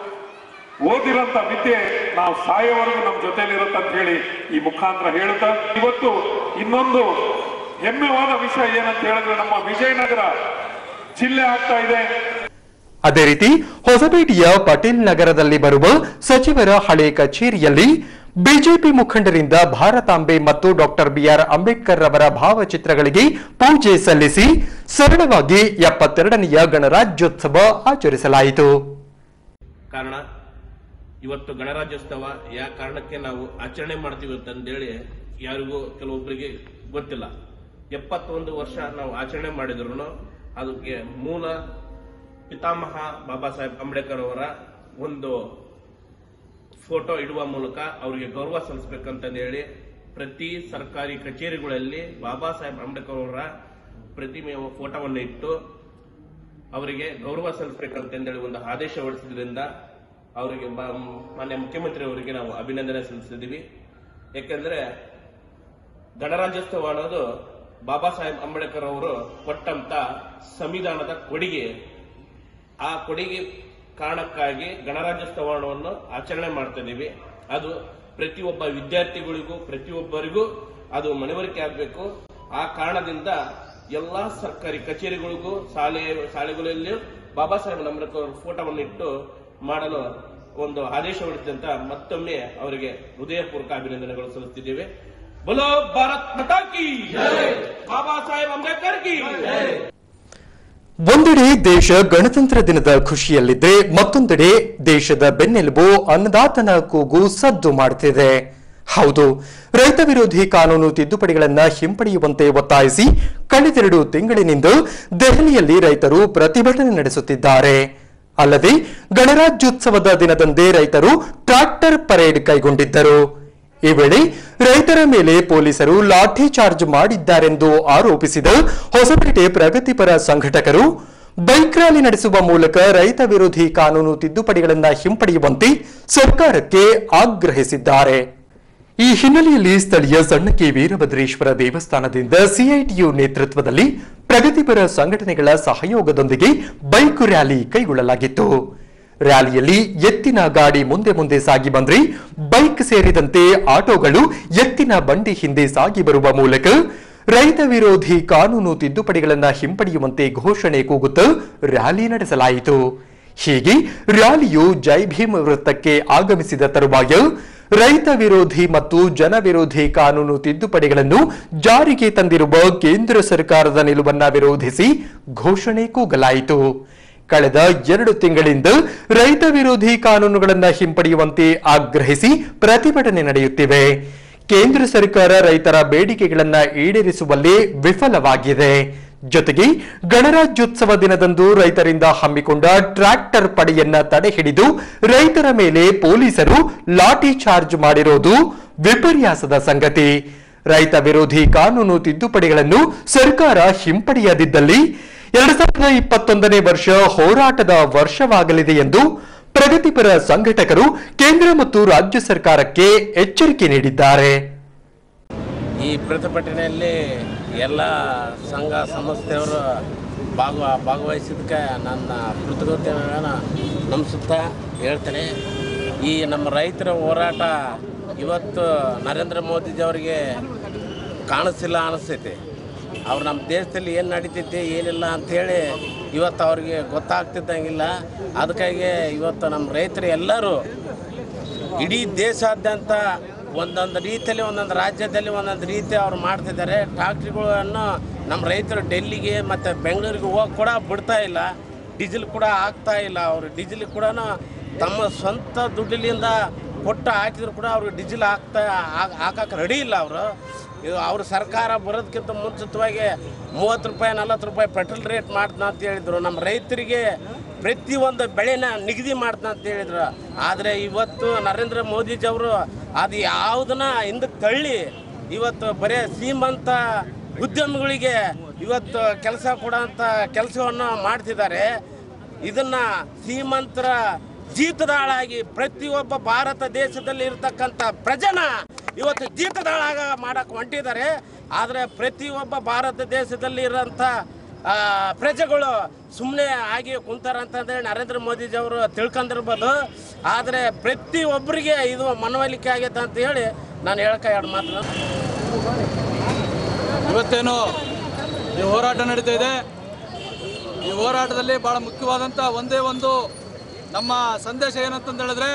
ಓದಿರಂತ ವಿದ್ಯೆ ನಾವು ಸಾಯೋವರೆಗೂ ನಮ್ಮ ಜೊತೆಲಿರುತ್ತೆ ಅಂತ ಹೇಳಿ ಈ ಮುಖಾಂತರ ಹೇಳುತ್ತಾ ಇವತ್ತು ಇನ್ನೊಂದು ಹೆಮ್ಮೆವಾದ ವಿಷಯ ಏನಂತ ಹೇಳಿದ್ರೆ ನಮ್ಮ ವಿಜಯನಗರ ಜಿಲ್ಲೆ ಆಗ್ತಾ ಇದೆ ಅದೇ ರೀತಿ ಹೊಸಪೇಟೆಯ ಪಟೇಲ್ ನಗರದಲ್ಲಿ ಬರುವ ಸಚಿವರ ಹಳೆ ಕಚೇರಿಯಲ್ಲಿ ಬಿಜೆಪಿ ಮುಖಂಡರಿಂದ ಭಾರತಾಂಬೆ ಮತ್ತು ಡಾಕ್ಟರ್ ಬಿಆರ್ ಅಂಬೇಡ್ಕರ್ ರವರ ಭಾವಚಿತ್ರಗಳಿಗೆ ಪೂಜೆ ಸಲ್ಲಿಸಿ ಸರಳವಾಗಿ ಎಪ್ಪತ್ತೆರಡನೆಯ ಗಣರಾಜ್ಯೋತ್ಸವ ಆಚರಿಸಲಾಯಿತು ಕಾರಣ ಇವತ್ತು ಗಣರಾಜ್ಯೋತ್ಸವ ಯಾವ ಕಾರಣಕ್ಕೆ ನಾವು ಆಚರಣೆ ಮಾಡ್ತೀವಿ ಅಂತಂದೇಳಿ ಯಾರಿಗೂ ಕೆಲವೊಬ್ಬರಿಗೆ ಗೊತ್ತಿಲ್ಲ ಎಪ್ಪತ್ತೊಂದು ವರ್ಷ ನಾವು ಆಚರಣೆ ಮಾಡಿದ್ರು ಅದಕ್ಕೆ ಮೂಲ ಪಿತಾಮಹ ಬಾಬಾ ಸಾಹೇಬ್ ಅಂಬೇಡ್ಕರ್ ಅವರ ಒಂದು ಫೋಟೋ ಇಡುವ ಮೂಲಕ ಅವರಿಗೆ ಗೌರವ ಸಲ್ಲಿಸಬೇಕಂತಂದು ಹೇಳಿ ಪ್ರತಿ ಸರ್ಕಾರಿ ಕಚೇರಿಗಳಲ್ಲಿ ಬಾಬಾ ಸಾಹೇಬ್ ಅಂಬೇಡ್ಕರ್ ಅವರ ಪ್ರತಿಮೆಯ ಫೋಟೋವನ್ನು ಇಟ್ಟು ಅವರಿಗೆ ಗೌರವ ಸಲ್ಲಿಸಬೇಕಂತಂದೇಳಿ ಒಂದು ಆದೇಶ ಹೊರಡಿಸಿದ್ರಿಂದ ಅವರಿಗೆ ಬ- ಮಾನ್ಯ ಮುಖ್ಯಮಂತ್ರಿ ಅವರಿಗೆ ನಾವು ಅಭಿನಂದನೆ ಸಲ್ಲಿಸಿದ್ದೀವಿ ಯಾಕೆಂದ್ರೆ ಗಣರಾಜ್ಯೋತ್ಸವ ಅನ್ನೋದು ಬಾಬಾ ಸಾಹೇಬ್ ಅಂಬೇಡ್ಕರ್ ಅವರು ಕೊಟ್ಟಂತ ಸಂವಿಧಾನದ ಕೊಡುಗೆ ಆ ಕೊಡುಗೆ ಕಾರಣಕ್ಕಾಗಿ ಗಣರಾಜ್ಯೋತ್ಸವವನ್ನು ಆಚರಣೆ ಮಾಡ್ತಾ ಇದೀವಿ ಅದು ಪ್ರತಿಯೊಬ್ಬ ವಿದ್ಯಾರ್ಥಿಗಳಿಗೂ ಪ್ರತಿಯೊಬ್ಬರಿಗೂ ಅದು ಮನವರಿಕೆ ಆಗಬೇಕು ಆ ಕಾರಣದಿಂದ ಎಲ್ಲಾ ಸರ್ಕಾರಿ ಕಚೇರಿಗಳಿಗೂ ಶಾಲೆ ಶಾಲೆಗಳಲ್ಲಿ ಬಾಬಾ ಸಾಹೇಬ್ ಅಂಬೇಡ್ಕರ್ ಅವರ ಫೋಟೋವನ್ನು ಇಟ್ಟು ಮಾಡಲು ಒಂದು ಆದೇಶ ಹೊರಡಿಸಿದಂತ ಮತ್ತೊಮ್ಮೆ ಅವರಿಗೆ ಹೃದಯಪೂರ್ವಕ ಅಭಿನಂದನೆಗಳು ಸಲ್ಲಿಸುತ್ತಿದ್ದೇವೆ ಬಲೋ ಭಾರತ್ ಮಾತಾ ಕಿ ಬಾಬಾ ಸಾಹೇಬ್ ಅಂಬೇಡ್ಕರ್ ಕಿ ಒಂದೆಡೆ ದೇಶ ಗಣತಂತ್ರ ದಿನದ ಖುಷಿಯಲ್ಲಿದ್ದರೆ ಮತ್ತೊಂದೆಡೆ ದೇಶದ ಬೆನ್ನೆಲುಬು ಅನ್ನದಾತನ ಕೂಗು ಸದ್ದು ಮಾಡುತ್ತಿದೆ ಹೌದು ರೈತ ವಿರೋಧಿ ಕಾನೂನು ತಿದ್ದುಪಡಿಗಳನ್ನ ಹಿಂಪಡೆಯುವಂತೆ ಒತ್ತಾಯಿಸಿ ಕಳೆದೆರಡು ತಿಂಗಳಿನಿಂದ ದೆಹಲಿಯಲ್ಲಿ ರೈತರು ಪ್ರತಿಭಟನೆ ನಡೆಸುತ್ತಿದ್ದಾರೆ ಅಲ್ಲದೆ ಗಣರಾಜ್ಯೋತ್ಸವದ ದಿನದಂದೇ ರೈತರು ಟ್ರಾಕ್ಟರ್ ಪರೇಡ್ ಕೈಗೊಂಡಿದ್ದರು ಈ ವೇಳೆ ರೈತರ ಮೇಲೆ ಪೊಲೀಸರು ಲಾಠಿ ಚಾರ್ಜ್ ಮಾಡಿದ್ದಾರೆಂದು ಆರೋಪಿಸಿದ ಹೊಸಪೇಟೆ ಪ್ರಗತಿಪರ ಸಂಘಟಕರು ಬೈಕ್ ರ್ಯಾಲಿ ನಡೆಸುವ ಮೂಲಕ ರೈತ ವಿರೋಧಿ ಕಾನೂನು ತಿದ್ದುಪಡಿಗಳನ್ನು ಹಿಂಪಡೆಯುವಂತೆ ಸರ್ಕಾರಕ್ಕೆ ಆಗ್ರಹಿಸಿದ್ದಾರೆ ಈ ಹಿನ್ನೆಲೆಯಲ್ಲಿ ಸ್ಥಳೀಯ ಸಣ್ಣಕ್ಕೆ ವೀರಭದ್ರೇಶ್ವರ ದೇವಸ್ಥಾನದಿಂದ ಸಿಐಟಿಯು ನೇತೃತ್ವದಲ್ಲಿ ಪ್ರಗತಿಪರ ಸಂಘಟನೆಗಳ ಸಹಯೋಗದೊಂದಿಗೆ ಬೈಕ್ ರ್ಯಾಲಿ ಕೈಗೊಳ್ಳಲಾಗಿತ್ತು ರ್ಯಾಲಿಯಲ್ಲಿ ಎತ್ತಿನ ಗಾಡಿ ಮುಂದೆ ಮುಂದೆ ಸಾಗಿ ಬಂದ್ರೆ ಬೈಕ್ ಸೇರಿದಂತೆ ಆಟೋಗಳು ಎತ್ತಿನ ಬಂಡಿ ಹಿಂದೆ ಸಾಗಿ ಬರುವ ಮೂಲಕ ರೈತ ವಿರೋಧಿ ಕಾನೂನು ತಿದ್ದುಪಡಿಗಳನ್ನ ಹಿಂಪಡೆಯುವಂತೆ ಘೋಷಣೆ ಕೂಗುತ್ತಾ ರ್ಯಾಲಿ ನಡೆಸಲಾಯಿತು ಹೀಗೆ ರ್ಯಾಲಿಯು ಜೈ ಭೀಮ್ ವೃತ್ತಕ್ಕೆ ಆಗಮಿಸಿದ ತರುವಾಯ ರೈತ ವಿರೋಧಿ ಮತ್ತು ಜನ ವಿರೋಧಿ ಕಾನೂನು ತಿದ್ದುಪಡಿಗಳನ್ನು ಜಾರಿಗೆ ತಂದಿರುವ ಕೇಂದ್ರ ಸರ್ಕಾರದ ನಿಲುವನ್ನ ವಿರೋಧಿಸಿ ಘೋಷಣೆ ಕೂಗಲಾಯಿತು ಕಳೆದ ಎರಡು ತಿಂಗಳಿಂದ ರೈತ ವಿರೋಧಿ ಕಾನೂನುಗಳನ್ನು ಹಿಂಪಡೆಯುವಂತೆ ಆಗ್ರಹಿಸಿ ಪ್ರತಿಭಟನೆ ನಡೆಯುತ್ತಿವೆ ಕೇಂದ್ರ ಸರ್ಕಾರ ರೈತರ ಬೇಡಿಕೆಗಳನ್ನು ಈಡೇರಿಸುವಲ್ಲಿ ವಿಫಲವಾಗಿದೆ ಜೊತೆಗೆ ಗಣರಾಜ್ಯೋತ್ಸವ ದಿನದಂದು ರೈತರಿಂದ ಹಮ್ಮಿಕೊಂಡ ಟ್ರ್ಯಾಕ್ಟರ್ ಪಡೆಯನ್ನ ತಡೆ ಹಿಡಿದು ರೈತರ ಮೇಲೆ ಪೊಲೀಸರು ಲಾಠಿ ಚಾರ್ಜ್ ಮಾಡಿರೋದು ವಿಪರ್ಯಾಸದ ಸಂಗತಿ ರೈತ ವಿರೋಧಿ ಕಾನೂನು ತಿದ್ದುಪಡಿಗಳನ್ನು ಸರ್ಕಾರ ಹಿಂಪಡೆಯದಿದ್ದಲ್ಲಿ ಎರಡ್ ಸಾವಿರದ ಇಪ್ಪತ್ತೊಂದನೇ ವರ್ಷ ಹೋರಾಟದ ವರ್ಷವಾಗಲಿದೆ ಎಂದು ಪ್ರಗತಿಪರ ಸಂಘಟಕರು ಕೇಂದ್ರ ಮತ್ತು ರಾಜ್ಯ ಸರ್ಕಾರಕ್ಕೆ ಎಚ್ಚರಿಕೆ ನೀಡಿದ್ದಾರೆ ಈ ಪ್ರತಿಭಟನೆಯಲ್ಲಿ ಎಲ್ಲ ಸಂಘ ಸಂಸ್ಥೆಯವರು ಭಾಗವ ಭಾಗವಹಿಸಿದ್ದಕ್ಕೆ ನನ್ನ ಕೃತಜ್ಞತೆಗಳನ್ನು ನಮಿಸುತ್ತಾ ಹೇಳ್ತೇನೆ ಈ ನಮ್ಮ ರೈತರ ಹೋರಾಟ ಇವತ್ತು ನರೇಂದ್ರ ಮೋದಿಜಿಯವರಿಗೆ ಕಾಣಿಸ್ತಿಲ್ಲ ಅನಿಸ್ತೈತೆ ಅವ್ರು ನಮ್ಮ ದೇಶದಲ್ಲಿ ಏನು ನಡೀತೈತಿ ಏನಿಲ್ಲ ಅಂಥೇಳಿ ಇವತ್ತು ಅವ್ರಿಗೆ ಗೊತ್ತಾಗ್ತಿದ್ದಂಗಿಲ್ಲ ಅದಕ್ಕಾಗಿ ಇವತ್ತು ನಮ್ಮ ರೈತರು ಎಲ್ಲರೂ ಇಡೀ ದೇಶಾದ್ಯಂತ ಒಂದೊಂದು ರೀತಿಯಲ್ಲಿ ಒಂದೊಂದು ರಾಜ್ಯದಲ್ಲಿ ಒಂದೊಂದು ರೀತಿ ಅವ್ರು ಮಾಡ್ತಿದ್ದಾರೆ ಟ್ಯಾಕ್ಟ್ರಿಗಳನ್ನು ನಮ್ಮ ರೈತರು ಡೆಲ್ಲಿಗೆ ಮತ್ತು ಬೆಂಗಳೂರಿಗೆ ಹೋಗಿ ಕೂಡ ಬಿಡ್ತಾ ಇಲ್ಲ ಡೀಸೆಲ್ ಕೂಡ ಆಗ್ತಾ ಇಲ್ಲ ಅವರು ಡೀಸೆಲ್ ಕೂಡ ತಮ್ಮ ಸ್ವಂತ ದುಡ್ಡಿಲಿಂದ ಕೊಟ್ಟು ಹಾಕಿದ್ರು ಕೂಡ ಅವ್ರಿಗೆ ಡೀಸೆಲ್ ಹಾಕ್ತಾ ಹಾಕಕ್ಕೆ ರೆಡಿ ಇಲ್ಲ ಅವರು ಇದು ಅವ್ರ ಸರ್ಕಾರ ಬರೋದಕ್ಕಿಂತ ಮುಂಚಿತವಾಗಿ ಮೂವತ್ತು ರೂಪಾಯಿ ನಲ್ವತ್ತು ರೂಪಾಯಿ ಪೆಟ್ರೋಲ್ ರೇಟ್ ಮಾಡ್ತಾನೆ ಅಂತ ಹೇಳಿದ್ರು ನಮ್ಮ ರೈತರಿಗೆ ಪ್ರತಿಯೊಂದು ಬೆಳೆನ ನಿಗದಿ ಮಾಡ್ತಾನೆ ಅಂತ ಹೇಳಿದ್ರು ಆದರೆ ಇವತ್ತು ನರೇಂದ್ರ ಮೋದಿಜಿಯವರು ಅದು ಯಾವುದನ್ನ ಹಿಂದಕ್ಕೆ ತಳ್ಳಿ ಇವತ್ತು ಬರೇ ಶ್ರೀಮಂತ ಉದ್ಯಮಿಗಳಿಗೆ ಇವತ್ತು ಕೆಲಸ ಕೊಡೋಂಥ ಕೆಲಸವನ್ನು ಮಾಡ್ತಿದ್ದಾರೆ ಇದನ್ನ ಶ್ರೀಮಂತರ ಜೀತದಾಳಾಗಿ ಪ್ರತಿಯೊಬ್ಬ ಭಾರತ ದೇಶದಲ್ಲಿ ಇರತಕ್ಕಂಥ ಪ್ರಜನ ಇವತ್ತು ಜೀತದಾಳಾಗ ಮಾಡಕ್ಕೆ ಹೊಂಟಿದ್ದಾರೆ ಆದರೆ ಪ್ರತಿಯೊಬ್ಬ ಭಾರತ ದೇಶದಲ್ಲಿ ಇರೋಂಥ ಆ, ಪ್ರಜೆಗಳು ಸುಮ್ಮನೆ ಆಗಿ ಕುಂತಾರ ಅಂತಂದೇಳಿ ನರೇಂದ್ರ ಮೋದಿಜಿ ಅವರು ತಿಳ್ಕೊಂಡಿರ್ಬೋದು ಆದರೆ ಪ್ರತಿಯೊಬ್ಬರಿಗೆ ಇದು ಮನವೊಲಿಕೆ ಆಗೈತೆ ಅಂತ ಹೇಳಿ ನಾನು ಹೇಳಕ್ಕೆ ಎರಡು ಮಾತು ಇವತ್ತೇನು ಈ ಹೋರಾಟ ನಡೀತಾ ಇದೆ ಈ ಹೋರಾಟದಲ್ಲಿ ಭಾಳ ಮುಖ್ಯವಾದಂಥ ಒಂದೇ ಒಂದು ನಮ್ಮ ಸಂದೇಶ ಏನಂತಂದು ಹೇಳಿದ್ರೆ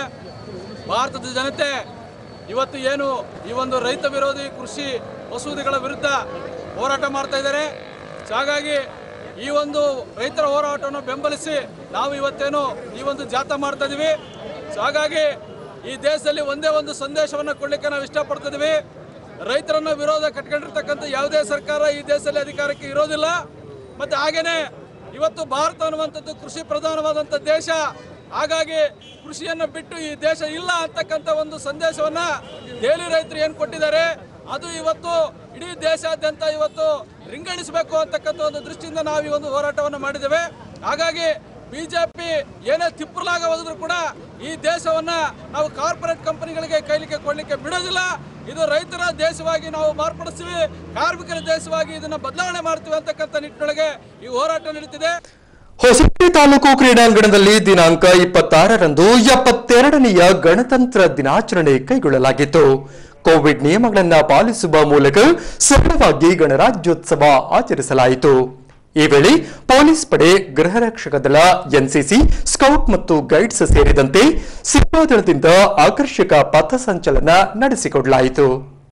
ಭಾರತದ ಜನತೆ ಇವತ್ತು ಏನು ಈ ಒಂದು ರೈತ ವಿರೋಧಿ ಕೃಷಿ ಮಸೂದೆಗಳ ವಿರುದ್ಧ ಹೋರಾಟ ಮಾಡ್ತಾ ಇದ್ದಾರೆ ಸೊ ಹಾಗಾಗಿ ಈ ಒಂದು ರೈತರ ಹೋರಾಟವನ್ನು ಬೆಂಬಲಿಸಿ ನಾವು ಇವತ್ತೇನು ಈ ಒಂದು ಜಾಥಾ ಮಾಡ್ತಾ ಇದೀವಿ ಸೊ ಹಾಗಾಗಿ ಈ ದೇಶದಲ್ಲಿ ಒಂದೇ ಒಂದು ಸಂದೇಶವನ್ನು ಕೊಡಲಿಕ್ಕೆ ನಾವು ಇಷ್ಟಪಡ್ತಿದ್ದೀವಿ ರೈತರನ್ನ ವಿರೋಧ ಕಟ್ಕೊಂಡಿರ್ತಕ್ಕಂಥ ಯಾವುದೇ ಸರ್ಕಾರ ಈ ದೇಶದಲ್ಲಿ ಅಧಿಕಾರಕ್ಕೆ ಇರೋದಿಲ್ಲ ಮತ್ತೆ ಹಾಗೇನೆ ಇವತ್ತು ಭಾರತ ಅನ್ನುವಂಥದ್ದು ಕೃಷಿ ಪ್ರಧಾನವಾದಂಥ ದೇಶ ಹಾಗಾಗಿ ಕೃಷಿಯನ್ನು ಬಿಟ್ಟು ಈ ದೇಶ ಇಲ್ಲ ಅಂತಕ್ಕಂಥ ಒಂದು ಸಂದೇಶವನ್ನ ದೆಹಲಿ ರೈತರು ಏನು ಕೊಟ್ಟಿದ್ದಾರೆ ಅದು ಇವತ್ತು ಇಡೀ ದೇಶಾದ್ಯಂತ ಇವತ್ತು ರಿಂಗಣಿಸಬೇಕು ಅಂತಕ್ಕಂಥ ಒಂದು ದೃಷ್ಟಿಯಿಂದ ನಾವು ಈ ಒಂದು ಹೋರಾಟವನ್ನು ಮಾಡಿದ್ದೇವೆ ಹಾಗಾಗಿ ಬಿಜೆಪಿ ಏನೇ ತಿಪ್ಪಲಾಗ ಹೋದ್ರು ಕೂಡ ಈ ದೇಶವನ್ನ ನಾವು ಕಾರ್ಪೊರೇಟ್ ಕಂಪನಿಗಳಿಗೆ ಕೈಲಿಕ್ಕೆ ಕೊಡ್ಲಿಕ್ಕೆ ಬಿಡೋದಿಲ್ಲ ಇದು ರೈತರ ದೇಶವಾಗಿ ನಾವು ಮಾರ್ಪಡಿಸ್ತೀವಿ ಕಾರ್ಮಿಕರ ದೇಶವಾಗಿ ಇದನ್ನ ಬದಲಾವಣೆ ಮಾಡ್ತೀವಿ ಅಂತಕ್ಕಂಥ ನಿಟ್ಟಿನೊಳಗೆ ಈ ಹೋರಾಟ ನಡೀತಿದೆ ಹೊಸಪೇಟೆ ತಾಲೂಕು ಕ್ರೀಡಾಂಗಣದಲ್ಲಿ ದಿನಾಂಕ ಇಪ್ಪತ್ತಾರರಂದು ಎಪ್ಪತ್ತೆರಡನೆಯ ಗಣತಂತ್ರ ದಿನಾಚರಣೆ ಕೈಗೊಳ್ಳಲಾಗಿತ್ತು ಕೋವಿಡ್ ನಿಯಮಗಳನ್ನು ಪಾಲಿಸುವ ಮೂಲಕ ಸರಳವಾಗಿ ಗಣರಾಜ್ಯೋತ್ಸವ ಆಚರಿಸಲಾಯಿತು ಈ ವೇಳೆ ಪೊಲೀಸ್ ಪಡೆ ಗೃಹ ರಕ್ಷಕ ದಳ ಎನ್ಸಿಸಿ ಸ್ಕೌಟ್ ಮತ್ತು ಗೈಡ್ಸ್ ಸೇರಿದಂತೆ ಸಿಬ್ಬಾದಳದಿಂದ ಆಕರ್ಷಕ ಪಥಸಂಚಲನ ನಡೆಸಿಕೊಡಲಾಯಿತು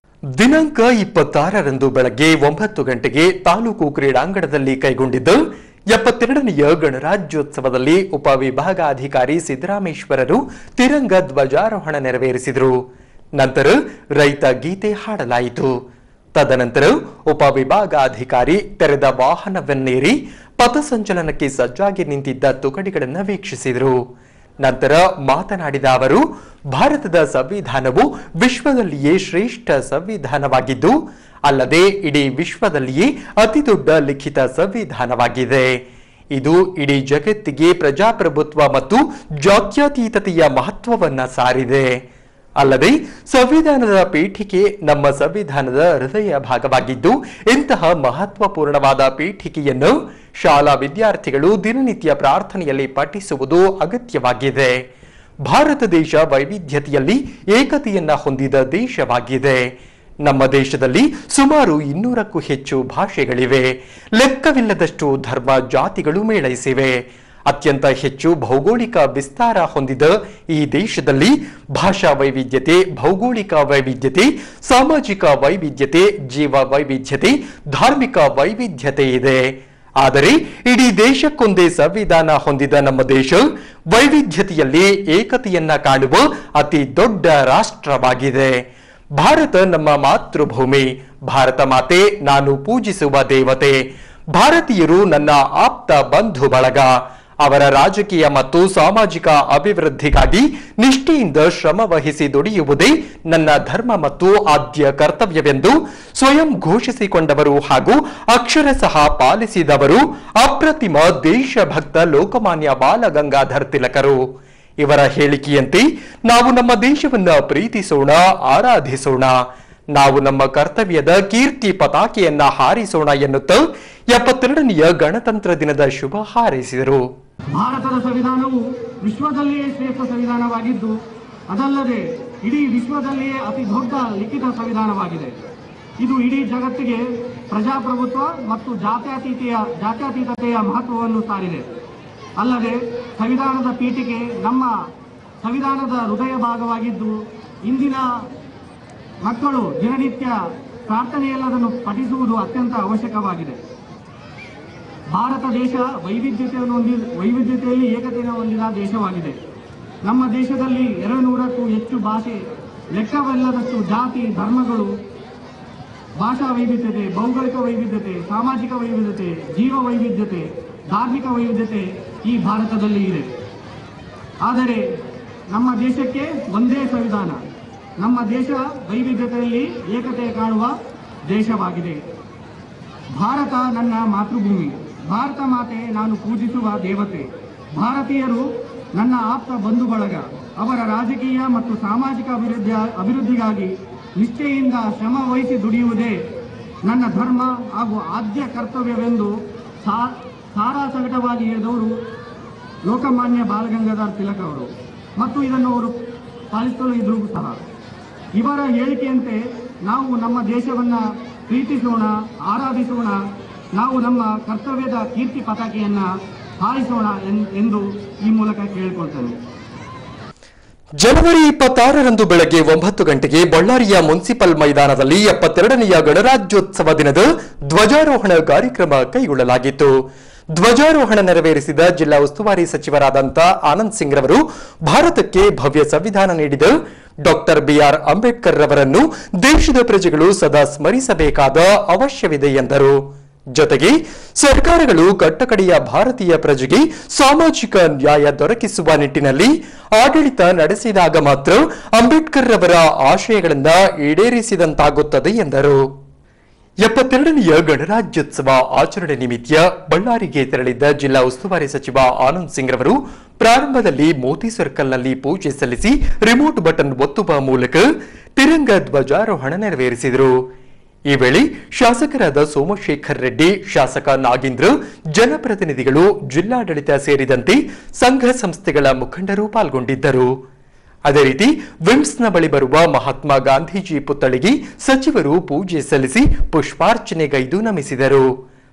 ದಿನಾಂಕ ಇಪ್ಪತ್ತಾರರಂದು ಬೆಳಗ್ಗೆ ಒಂಬತ್ತು ಗಂಟೆಗೆ ತಾಲೂಕು ಕ್ರೀಡಾಂಗಣದಲ್ಲಿ ಕೈಗೊಂಡಿದ್ದ ಎಪ್ಪತ್ತೆರಡನೆಯ ಗಣರಾಜ್ಯೋತ್ಸವದಲ್ಲಿ ಉಪವಿಭಾಗಾಧಿಕಾರಿ ಸಿದ್ದರಾಮೇಶ್ವರರು ತಿರಂಗ ಧ್ವಜಾರೋಹಣ ನೆರವೇರಿಸಿದರು ನಂತರ ರೈತ ಗೀತೆ ಹಾಡಲಾಯಿತು ತದನಂತರ ಉಪವಿಭಾಗಾಧಿಕಾರಿ ತೆರೆದ ವಾಹನವನ್ನೇರಿ ಪಥಸಂಚಲನಕ್ಕೆ ಸಜ್ಜಾಗಿ ನಿಂತಿದ್ದ ತುಕಡಿಗಳನ್ನು ವೀಕ್ಷಿಸಿದರು ನಂತರ ಮಾತನಾಡಿದ ಅವರು ಭಾರತದ ಸಂವಿಧಾನವು ವಿಶ್ವದಲ್ಲಿಯೇ ಶ್ರೇಷ್ಠ ಸಂವಿಧಾನವಾಗಿದ್ದು ಅಲ್ಲದೆ ಇಡೀ ವಿಶ್ವದಲ್ಲಿಯೇ ಅತಿದೊಡ್ಡ ಲಿಖಿತ ಸಂವಿಧಾನವಾಗಿದೆ ಇದು ಇಡೀ ಜಗತ್ತಿಗೆ ಪ್ರಜಾಪ್ರಭುತ್ವ ಮತ್ತು ಜಾತ್ಯತೀತತೆಯ ಮಹತ್ವವನ್ನ ಸಾರಿದೆ ಅಲ್ಲದೆ ಸಂವಿಧಾನದ ಪೀಠಿಕೆ ನಮ್ಮ ಸಂವಿಧಾನದ ಹೃದಯ ಭಾಗವಾಗಿದ್ದು ಇಂತಹ ಮಹತ್ವಪೂರ್ಣವಾದ ಪೀಠಿಕೆಯನ್ನು ಶಾಲಾ ವಿದ್ಯಾರ್ಥಿಗಳು ದಿನನಿತ್ಯ ಪ್ರಾರ್ಥನೆಯಲ್ಲಿ ಪಠಿಸುವುದು ಅಗತ್ಯವಾಗಿದೆ ಭಾರತ ದೇಶ ವೈವಿಧ್ಯತೆಯಲ್ಲಿ ಏಕತೆಯನ್ನ ಹೊಂದಿದ ದೇಶವಾಗಿದೆ ನಮ್ಮ ದೇಶದಲ್ಲಿ ಸುಮಾರು ಇನ್ನೂರಕ್ಕೂ ಹೆಚ್ಚು ಭಾಷೆಗಳಿವೆ ಲೆಕ್ಕವಿಲ್ಲದಷ್ಟು ಧರ್ಮ ಜಾತಿಗಳು ಮೇಳೈಸಿವೆ ಅತ್ಯಂತ ಹೆಚ್ಚು ಭೌಗೋಳಿಕ ವಿಸ್ತಾರ ಹೊಂದಿದ ಈ ದೇಶದಲ್ಲಿ ಭಾಷಾ ವೈವಿಧ್ಯತೆ ಭೌಗೋಳಿಕ ವೈವಿಧ್ಯತೆ ಸಾಮಾಜಿಕ ವೈವಿಧ್ಯತೆ ಜೀವ ವೈವಿಧ್ಯತೆ ಧಾರ್ಮಿಕ ವೈವಿಧ್ಯತೆ ಇದೆ ಆದರೆ ಇಡೀ ದೇಶಕ್ಕೊಂದೇ ಸಂವಿಧಾನ ಹೊಂದಿದ ನಮ್ಮ ದೇಶ ವೈವಿಧ್ಯತೆಯಲ್ಲಿ ಏಕತೆಯನ್ನ ಕಾಣುವ ಅತಿ ದೊಡ್ಡ ರಾಷ್ಟ್ರವಾಗಿದೆ ಭಾರತ ನಮ್ಮ ಮಾತೃಭೂಮಿ ಭಾರತ ಮಾತೆ ನಾನು ಪೂಜಿಸುವ ದೇವತೆ ಭಾರತೀಯರು ನನ್ನ ಆಪ್ತ ಬಂಧು ಬಳಗ ಅವರ ರಾಜಕೀಯ ಮತ್ತು ಸಾಮಾಜಿಕ ಅಭಿವೃದ್ಧಿಗಾಗಿ ನಿಷ್ಠೆಯಿಂದ ಶ್ರಮ ವಹಿಸಿ ದುಡಿಯುವುದೇ ನನ್ನ ಧರ್ಮ ಮತ್ತು ಆದ್ಯ ಕರ್ತವ್ಯವೆಂದು ಸ್ವಯಂ ಘೋಷಿಸಿಕೊಂಡವರು ಹಾಗೂ ಅಕ್ಷರಶಃ ಪಾಲಿಸಿದವರು ಅಪ್ರತಿಮ ದೇಶಭಕ್ತ ಲೋಕಮಾನ್ಯ ಬಾಲಗಂಗಾಧರ್ ತಿಲಕರು ಇವರ ಹೇಳಿಕೆಯಂತೆ ನಾವು ನಮ್ಮ ದೇಶವನ್ನ ಪ್ರೀತಿಸೋಣ ಆರಾಧಿಸೋಣ ನಾವು ನಮ್ಮ ಕರ್ತವ್ಯದ ಕೀರ್ತಿ ಪತಾಕೆಯನ್ನ ಹಾರಿಸೋಣ ಎನ್ನುತ್ತಾ ಎಪ್ಪತ್ತೆರಡನೆಯ ಗಣತಂತ್ರ ದಿನದ ಶುಭ ಹಾರೈಸಿದರು ಭಾರತದ ಸಂವಿಧಾನವು ವಿಶ್ವದಲ್ಲಿಯೇ ಶ್ರೇಷ್ಠ ಸಂವಿಧಾನವಾಗಿದ್ದು ಅದಲ್ಲದೆ ಇಡೀ ವಿಶ್ವದಲ್ಲಿಯೇ ಅತಿ ದೊಡ್ಡ ಲಿಖಿತ ಸಂವಿಧಾನವಾಗಿದೆ ಇದು ಇಡೀ ಜಗತ್ತಿಗೆ ಪ್ರಜಾಪ್ರಭುತ್ವ ಮತ್ತು ಜಾತ್ಯತೀತೆಯ ಜಾತ್ಯತೀತತೆಯ ಮಹತ್ವವನ್ನು ಸಾರಿದೆ ಅಲ್ಲದೆ ಸಂವಿಧಾನದ ಪೀಠಿಕೆ ನಮ್ಮ ಸಂವಿಧಾನದ ಹೃದಯ ಭಾಗವಾಗಿದ್ದು ಇಂದಿನ ಮಕ್ಕಳು ದಿನನಿತ್ಯ ಪ್ರಾರ್ಥನೆಯಲ್ಲದನ್ನು ಪಠಿಸುವುದು ಅತ್ಯಂತ ಅವಶ್ಯಕವಾಗಿದೆ ಭಾರತ ದೇಶ ವೈವಿಧ್ಯತೆಯನ್ನು ಹೊಂದಿ ವೈವಿಧ್ಯತೆಯಲ್ಲಿ ಏಕತೆಯನ್ನು ಹೊಂದಿದ ದೇಶವಾಗಿದೆ ನಮ್ಮ ದೇಶದಲ್ಲಿ ಎರಡು ನೂರಕ್ಕೂ ಹೆಚ್ಚು ಭಾಷೆ ಲೆಕ್ಕವಿಲ್ಲದಷ್ಟು ಜಾತಿ ಧರ್ಮಗಳು ಭಾಷಾ ವೈವಿಧ್ಯತೆ ಭೌಗೋಳಿಕ ವೈವಿಧ್ಯತೆ ಸಾಮಾಜಿಕ ವೈವಿಧ್ಯತೆ ಜೀವ ವೈವಿಧ್ಯತೆ ಧಾರ್ಮಿಕ ವೈವಿಧ್ಯತೆ ಈ ಭಾರತದಲ್ಲಿ ಇದೆ ಆದರೆ ನಮ್ಮ ದೇಶಕ್ಕೆ ಒಂದೇ ಸಂವಿಧಾನ ನಮ್ಮ ದೇಶ ವೈವಿಧ್ಯತೆಯಲ್ಲಿ ಏಕತೆ ಕಾಣುವ ದೇಶವಾಗಿದೆ ಭಾರತ ನನ್ನ ಮಾತೃಭೂಮಿ ಭಾರತ ಮಾತೆ ನಾನು ಪೂಜಿಸುವ ದೇವತೆ ಭಾರತೀಯರು ನನ್ನ ಆಪ್ತ ಬಂಧು ಬಳಗ ಅವರ ರಾಜಕೀಯ ಮತ್ತು ಸಾಮಾಜಿಕ ಅಭಿವೃದ್ಧಿ ಅಭಿವೃದ್ಧಿಗಾಗಿ ನಿಷ್ಠೆಯಿಂದ ಶ್ರಮ ವಹಿಸಿ ದುಡಿಯುವುದೇ ನನ್ನ ಧರ್ಮ ಹಾಗೂ ಆದ್ಯ ಕರ್ತವ್ಯವೆಂದು ಸಾ ಸಾರಾಸಗಟವಾಗಿ ಹೇಳಿದವರು ಲೋಕಮಾನ್ಯ ಬಾಲಗಂಗಾಧರ್ ತಿಲಕ್ ಅವರು ಮತ್ತು ಇದನ್ನು ಅವರು ಪಾಲಿಸಲು ಇದ್ರು ಸಹ ಇವರ ಹೇಳಿಕೆಯಂತೆ ನಾವು ನಮ್ಮ ದೇಶವನ್ನ ಪ್ರೀತಿಸೋಣ ಆರಾಧಿಸೋಣ ನಾವು ನಮ್ಮ ಕರ್ತವ್ಯದ ಕೀರ್ತಿ ಪತಾಕೆಯನ್ನ ಹಾರಿಸೋಣ ಎನ್- ಎಂದು ಈ ಮೂಲಕ ಕೇಳಿಕೊಳ್ತೇನೆ ಜನವರಿ ಇಪ್ಪತ್ತಾರರಂದು ಬೆಳಗ್ಗೆ ಒಂಬತ್ತು ಗಂಟೆಗೆ ಬಳ್ಳಾರಿಯ ಮುನ್ಸಿಪಲ್ ಮೈದಾನದಲ್ಲಿ ಎಪ್ಪತ್ತೆರಡನೆಯ ಗಣರಾಜ್ಯೋತ್ಸವ ದಿನದ ಧ್ವಜಾರೋಹಣ ಕಾರ್ಯಕ್ರಮ ಕೈಗೊಳ್ಳಲಾಗಿತ್ತು ಧ್ವಜಾರೋಹಣ ನೆರವೇರಿಸಿದ ಜಿಲ್ಲಾ ಉಸ್ತುವಾರಿ ಸಚಿವರಾದಂಥ ಆನಂದ್ ಸಿಂಗ್ ರವರು ಭಾರತಕ್ಕೆ ಭವ್ಯ ಸಂವಿಧಾನ ನೀಡಿದ ಡಾಕ್ಟರ್ ಬಿಆರ್ ಅಂಬೇಡ್ಕರ್ ರವರನ್ನು ದೇಶದ ಪ್ರಜೆಗಳು ಸದಾ ಸ್ಮರಿಸಬೇಕಾದ ಅವಶ್ಯವಿದೆ ಎಂದರು ಜೊತೆಗೆ ಸರ್ಕಾರಗಳು ಕಟ್ಟಕಡೆಯ ಭಾರತೀಯ ಪ್ರಜೆಗೆ ಸಾಮಾಜಿಕ ನ್ಯಾಯ ದೊರಕಿಸುವ ನಿಟ್ಟಿನಲ್ಲಿ ಆಡಳಿತ ನಡೆಸಿದಾಗ ಮಾತ್ರ ಅಂಬೇಡ್ಕರ್ ರವರ ಆಶಯಗಳನ್ನ ಈಡೇರಿಸಿದಂತಾಗುತ್ತದೆ ಎಂದರು ಎಪ್ಪತ್ತೆರಡನೆಯ ಗಣರಾಜ್ಯೋತ್ಸವ ಆಚರಣೆ ನಿಮಿತ್ತ ಬಳ್ಳಾರಿಗೆ ತೆರಳಿದ್ದ ಜಿಲ್ಲಾ ಉಸ್ತುವಾರಿ ಸಚಿವ ಆನಂದ್ ಸಿಂಗ್ ರವರು ಪ್ರಾರಂಭದಲ್ಲಿ ಮೋತಿ ಸರ್ಕಲ್ನಲ್ಲಿ ಪೂಜೆ ಸಲ್ಲಿಸಿ ರಿಮೋಟ್ ಬಟನ್ ಒತ್ತುವ ಮೂಲಕ ತಿರಂಗ ಧ್ವಜಾರೋಹಣ ನೆರವೇರಿಸಿದರು ಈ ವೇಳೆ ಶಾಸಕರಾದ ಸೋಮಶೇಖರ್ ರೆಡ್ಡಿ ಶಾಸಕ ನಾಗೇಂದ್ರ ಜನಪ್ರತಿನಿಧಿಗಳು ಜಿಲ್ಲಾಡಳಿತ ಸೇರಿದಂತೆ ಸಂಘ ಸಂಸ್ಥೆಗಳ ಮುಖಂಡರು ಪಾಲ್ಗೊಂಡಿದ್ದರು ಅದೇ ರೀತಿ ವಿಮ್ಸ್ನ ಬಳಿ ಬರುವ ಮಹಾತ್ಮ ಗಾಂಧೀಜಿ ಪುತ್ಥಳಿಗೆ ಸಚಿವರು ಪೂಜೆ ಸಲ್ಲಿಸಿ ಪುಷ್ಪಾರ್ಚನೆಗೈದು ನಮಿಸಿದರು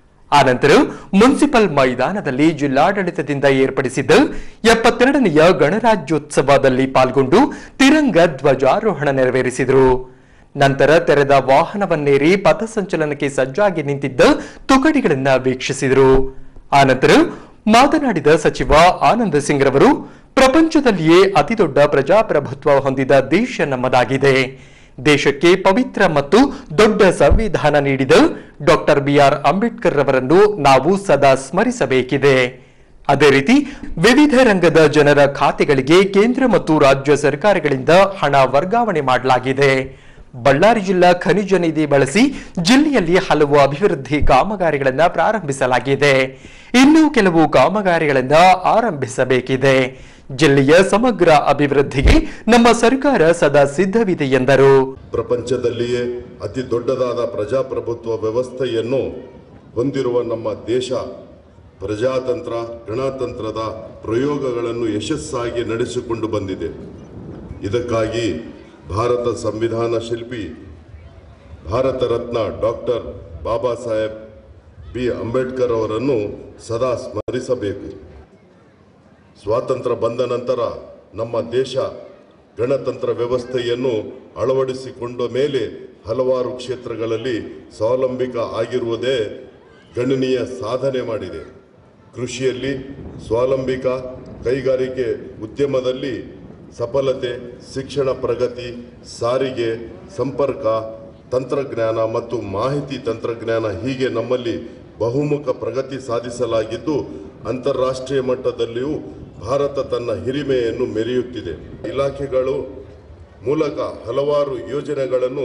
ಆನಂತರ ಮುನ್ಸಿಪಲ್ ಮೈದಾನದಲ್ಲಿ ಜಿಲ್ಲಾಡಳಿತದಿಂದ ಏರ್ಪಡಿಸಿದ್ದ ಎಪ್ಪತ್ತೆರಡನೆಯ ಗಣರಾಜ್ಯೋತ್ಸವದಲ್ಲಿ ಪಾಲ್ಗೊಂಡು ತಿರಂಗ ಧ್ವಜಾರೋಹಣ ನೆರವೇರಿಸಿದರು ನಂತರ ತೆರೆದ ವಾಹನವನ್ನೇರಿ ಪಥಸಂಚಲನಕ್ಕೆ ಸಜ್ಜಾಗಿ ನಿಂತಿದ್ದ ತುಕಡಿಗಳನ್ನ ವೀಕ್ಷಿಸಿದರು ಆನಂತರ ಮಾತನಾಡಿದ ಸಚಿವ ಆನಂದ್ ಸಿಂಗ್ ರವರು ಪ್ರಪಂಚದಲ್ಲಿಯೇ ಅತಿದೊಡ್ಡ ಪ್ರಜಾಪ್ರಭುತ್ವ ಹೊಂದಿದ ದೇಶ ನಮ್ಮದಾಗಿದೆ ದೇಶಕ್ಕೆ ಪವಿತ್ರ ಮತ್ತು ದೊಡ್ಡ ಸಂವಿಧಾನ ನೀಡಿದ ಡಾಕ್ಟರ್ ಬಿಆರ್ ಅಂಬೇಡ್ಕರ್ ರವರನ್ನು ನಾವು ಸದಾ ಸ್ಮರಿಸಬೇಕಿದೆ ಅದೇ ರೀತಿ ವಿವಿಧ ರಂಗದ ಜನರ ಖಾತೆಗಳಿಗೆ ಕೇಂದ್ರ ಮತ್ತು ರಾಜ್ಯ ಸರ್ಕಾರಗಳಿಂದ ಹಣ ವರ್ಗಾವಣೆ ಮಾಡಲಾಗಿದೆ ಬಳ್ಳಾರಿ ಜಿಲ್ಲಾ ಖನಿಜ ನಿಧಿ ಬಳಸಿ ಜಿಲ್ಲೆಯಲ್ಲಿ ಹಲವು ಅಭಿವೃದ್ಧಿ ಕಾಮಗಾರಿಗಳನ್ನು ಪ್ರಾರಂಭಿಸಲಾಗಿದೆ ಇನ್ನೂ ಕೆಲವು ಕಾಮಗಾರಿಗಳನ್ನು ಆರಂಭಿಸಬೇಕಿದೆ ಜಿಲ್ಲೆಯ ಸಮಗ್ರ ಅಭಿವೃದ್ಧಿಗೆ ನಮ್ಮ ಸರ್ಕಾರ ಸದಾ ಸಿದ್ಧವಿದೆ ಎಂದರು ಪ್ರಪಂಚದಲ್ಲಿಯೇ ಅತಿ ದೊಡ್ಡದಾದ ಪ್ರಜಾಪ್ರಭುತ್ವ ವ್ಯವಸ್ಥೆಯನ್ನು ಹೊಂದಿರುವ ನಮ್ಮ ದೇಶ ಪ್ರಜಾತಂತ್ರ ಗಣತಂತ್ರದ ಪ್ರಯೋಗಗಳನ್ನು ಯಶಸ್ಸಾಗಿ ನಡೆಸಿಕೊಂಡು ಬಂದಿದೆ ಇದಕ್ಕಾಗಿ ಭಾರತ ಸಂವಿಧಾನ ಶಿಲ್ಪಿ ಭಾರತ ರತ್ನ ಡಾಕ್ಟರ್ ಬಾಬಾ ಸಾಹೇಬ್ ಬಿ ಅಂಬೇಡ್ಕರ್ ಅವರನ್ನು ಸದಾ ಸ್ಮರಿಸಬೇಕು ಸ್ವಾತಂತ್ರ್ಯ ಬಂದ ನಂತರ ನಮ್ಮ ದೇಶ ಗಣತಂತ್ರ ವ್ಯವಸ್ಥೆಯನ್ನು ಅಳವಡಿಸಿಕೊಂಡ ಮೇಲೆ ಹಲವಾರು ಕ್ಷೇತ್ರಗಳಲ್ಲಿ ಸ್ವಾವಲಂಬಿಕ ಆಗಿರುವುದೇ ಗಣನೀಯ ಸಾಧನೆ ಮಾಡಿದೆ ಕೃಷಿಯಲ್ಲಿ ಸ್ವಾವಲಂಬಿಕ ಕೈಗಾರಿಕೆ ಉದ್ಯಮದಲ್ಲಿ ಸಫಲತೆ ಶಿಕ್ಷಣ ಪ್ರಗತಿ ಸಾರಿಗೆ ಸಂಪರ್ಕ ತಂತ್ರಜ್ಞಾನ ಮತ್ತು ಮಾಹಿತಿ ತಂತ್ರಜ್ಞಾನ ಹೀಗೆ ನಮ್ಮಲ್ಲಿ ಬಹುಮುಖ ಪ್ರಗತಿ ಸಾಧಿಸಲಾಗಿದ್ದು ಅಂತಾರಾಷ್ಟ್ರೀಯ ಮಟ್ಟದಲ್ಲಿಯೂ ಭಾರತ ತನ್ನ ಹಿರಿಮೆಯನ್ನು ಮೆರೆಯುತ್ತಿದೆ ಇಲಾಖೆಗಳು ಮೂಲಕ ಹಲವಾರು ಯೋಜನೆಗಳನ್ನು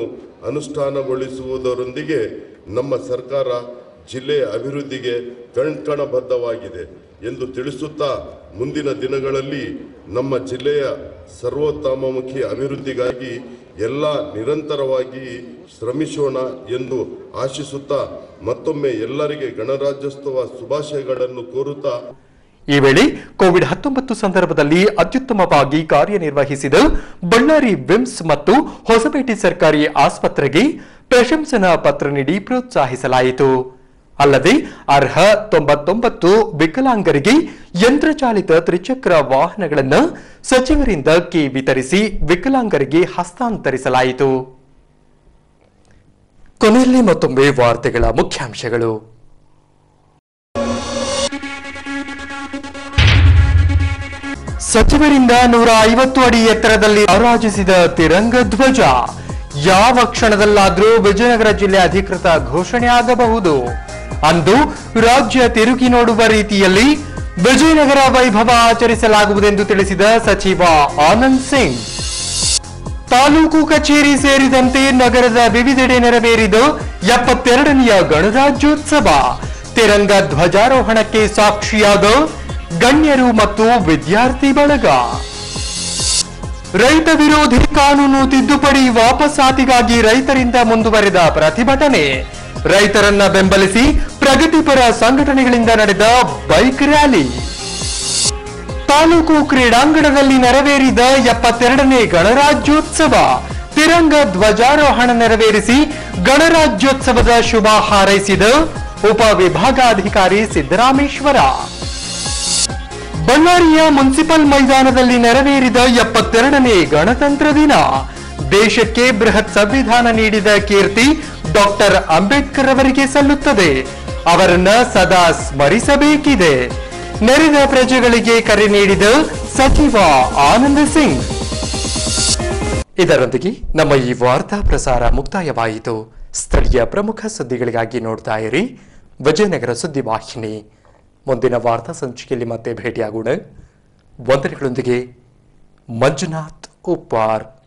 ಅನುಷ್ಠಾನಗೊಳಿಸುವುದರೊಂದಿಗೆ ನಮ್ಮ ಸರ್ಕಾರ ಜಿಲ್ಲೆಯ ಅಭಿವೃದ್ಧಿಗೆ ಕಣ್ಕಣಬದ್ಧವಾಗಿದೆ ಎಂದು ತಿಳಿಸುತ್ತಾ ಮುಂದಿನ ದಿನಗಳಲ್ಲಿ ನಮ್ಮ ಜಿಲ್ಲೆಯ ಸರ್ವೋತ್ತಮಮುಖಿ ಅಭಿವೃದ್ಧಿಗಾಗಿ ಎಲ್ಲ ನಿರಂತರವಾಗಿ ಶ್ರಮಿಸೋಣ ಎಂದು ಆಶಿಸುತ್ತಾ ಮತ್ತೊಮ್ಮೆ ಎಲ್ಲರಿಗೆ ಗಣರಾಜ್ಯೋತ್ಸವ ಶುಭಾಶಯಗಳನ್ನು ಕೋರುತ್ತಾ ಈ ವೇಳೆ ಕೋವಿಡ್ ಹತ್ತೊಂಬತ್ತು ಸಂದರ್ಭದಲ್ಲಿ ಅತ್ಯುತ್ತಮವಾಗಿ ಕಾರ್ಯನಿರ್ವಹಿಸಿದ ಬಳ್ಳಾರಿ ವಿಮ್ಸ್ ಮತ್ತು ಹೊಸಪೇಟೆ ಸರ್ಕಾರಿ ಆಸ್ಪತ್ರೆಗೆ ಪ್ರಶಂಸನಾ ಪತ್ರ ನೀಡಿ ಪ್ರೋತ್ಸಾಹಿಸಲಾಯಿತು ಅಲ್ಲದೆ ಅರ್ಹ ತೊಂಬತ್ತೊಂಬತ್ತು ವಿಕಲಾಂಗರಿಗೆ ಯಂತ್ರಚಾಲಿತ ತ್ರಿಚಕ್ರ ವಾಹನಗಳನ್ನು ಸಚಿವರಿಂದ ಕೆ ವಿತರಿಸಿ ವಿಕಲಾಂಗರಿಗೆ ಹಸ್ತಾಂತರಿಸಲಾಯಿತು ಕೊನೆಯಲ್ಲಿ ಮತ್ತೊಮ್ಮೆ ವಾರ್ತೆಗಳ ಮುಖ್ಯಾಂಶಗಳು ಸಚಿವರಿಂದ ನೂರ ಐವತ್ತು ಅಡಿ ಎತ್ತರದಲ್ಲಿ ಆರಾಜಿಸಿದ ತಿರಂಗ ಧ್ವಜ ಯಾವ ಕ್ಷಣದಲ್ಲಾದರೂ ವಿಜಯನಗರ ಜಿಲ್ಲೆ ಅಧಿಕೃತ ಘೋಷಣೆ ಆಗಬಹುದು ಅಂದು ರಾಜ್ಯ ತಿರುಗಿ ನೋಡುವ ರೀತಿಯಲ್ಲಿ ವಿಜಯನಗರ ವೈಭವ ಆಚರಿಸಲಾಗುವುದೆಂದು ತಿಳಿಸಿದ ಸಚಿವ ಆನಂದ್ ಸಿಂಗ್ ತಾಲೂಕು ಕಚೇರಿ ಸೇರಿದಂತೆ ನಗರದ ವಿವಿಧೆಡೆ ನೆರವೇರಿದ ಎಪ್ಪತ್ತೆರಡನೆಯ ಗಣರಾಜ್ಯೋತ್ಸವ ತಿರಂಗ ಧ್ವಜಾರೋಹಣಕ್ಕೆ ಸಾಕ್ಷಿಯಾದ ಗಣ್ಯರು ಮತ್ತು ವಿದ್ಯಾರ್ಥಿ ಬಳಗ ರೈತ ವಿರೋಧಿ ಕಾನೂನು ತಿದ್ದುಪಡಿ ವಾಪಸಾತಿಗಾಗಿ ರೈತರಿಂದ ಮುಂದುವರೆದ ಪ್ರತಿಭಟನೆ ರೈತರನ್ನ ಬೆಂಬಲಿಸಿ ಪ್ರಗತಿಪರ ಸಂಘಟನೆಗಳಿಂದ ನಡೆದ ಬೈಕ್ ರ್ಯಾಲಿ ತಾಲೂಕು ಕ್ರೀಡಾಂಗಣದಲ್ಲಿ ನೆರವೇರಿದ ಎಪ್ಪತ್ತೆರಡನೇ ಗಣರಾಜ್ಯೋತ್ಸವ ತಿರಂಗ ಧ್ವಜಾರೋಹಣ ನೆರವೇರಿಸಿ ಗಣರಾಜ್ಯೋತ್ಸವದ ಶುಭ ಹಾರೈಸಿದ ಉಪವಿಭಾಗಾಧಿಕಾರಿ ಸಿದ್ದರಾಮೇಶ್ವರ ಬಳ್ಳಾರಿಯ ಮುನ್ಸಿಪಲ್ ಮೈದಾನದಲ್ಲಿ ನೆರವೇರಿದ ಎಪ್ಪತ್ತೆರಡನೇ ಗಣತಂತ್ರ ದಿನ ದೇಶಕ್ಕೆ ಬೃಹತ್ ಸಂವಿಧಾನ ನೀಡಿದ ಕೀರ್ತಿ ಡಾಕ್ಟರ್ ಅಂಬೇಡ್ಕರ್ ಅವರಿಗೆ ಸಲ್ಲುತ್ತದೆ ಅವರನ್ನ ಸದಾ ಸ್ಮರಿಸಬೇಕಿದೆ ನೆರೆದ ಪ್ರಜೆಗಳಿಗೆ ಕರೆ ನೀಡಿದ ಸಚಿವ ಆನಂದ್ ಸಿಂಗ್ ಇದರೊಂದಿಗೆ ನಮ್ಮ ಈ ವಾರ್ತಾ ಪ್ರಸಾರ ಮುಕ್ತಾಯವಾಯಿತು ಸ್ಥಳೀಯ ಪ್ರಮುಖ ಸುದ್ದಿಗಳಿಗಾಗಿ ನೋಡ್ತಾ ಇರಿ ವಿಜಯನಗರ ಸುದ್ದಿವಾಹಿನಿ ಮುಂದಿನ ವಾರ್ತಾ ಸಂಚಿಕೆಯಲ್ಲಿ ಮತ್ತೆ ಭೇಟಿಯಾಗೋಣ ವಂದನೆಗಳೊಂದಿಗೆ ಮಂಜುನಾಥ್ ಉಪ್ಪಾರ್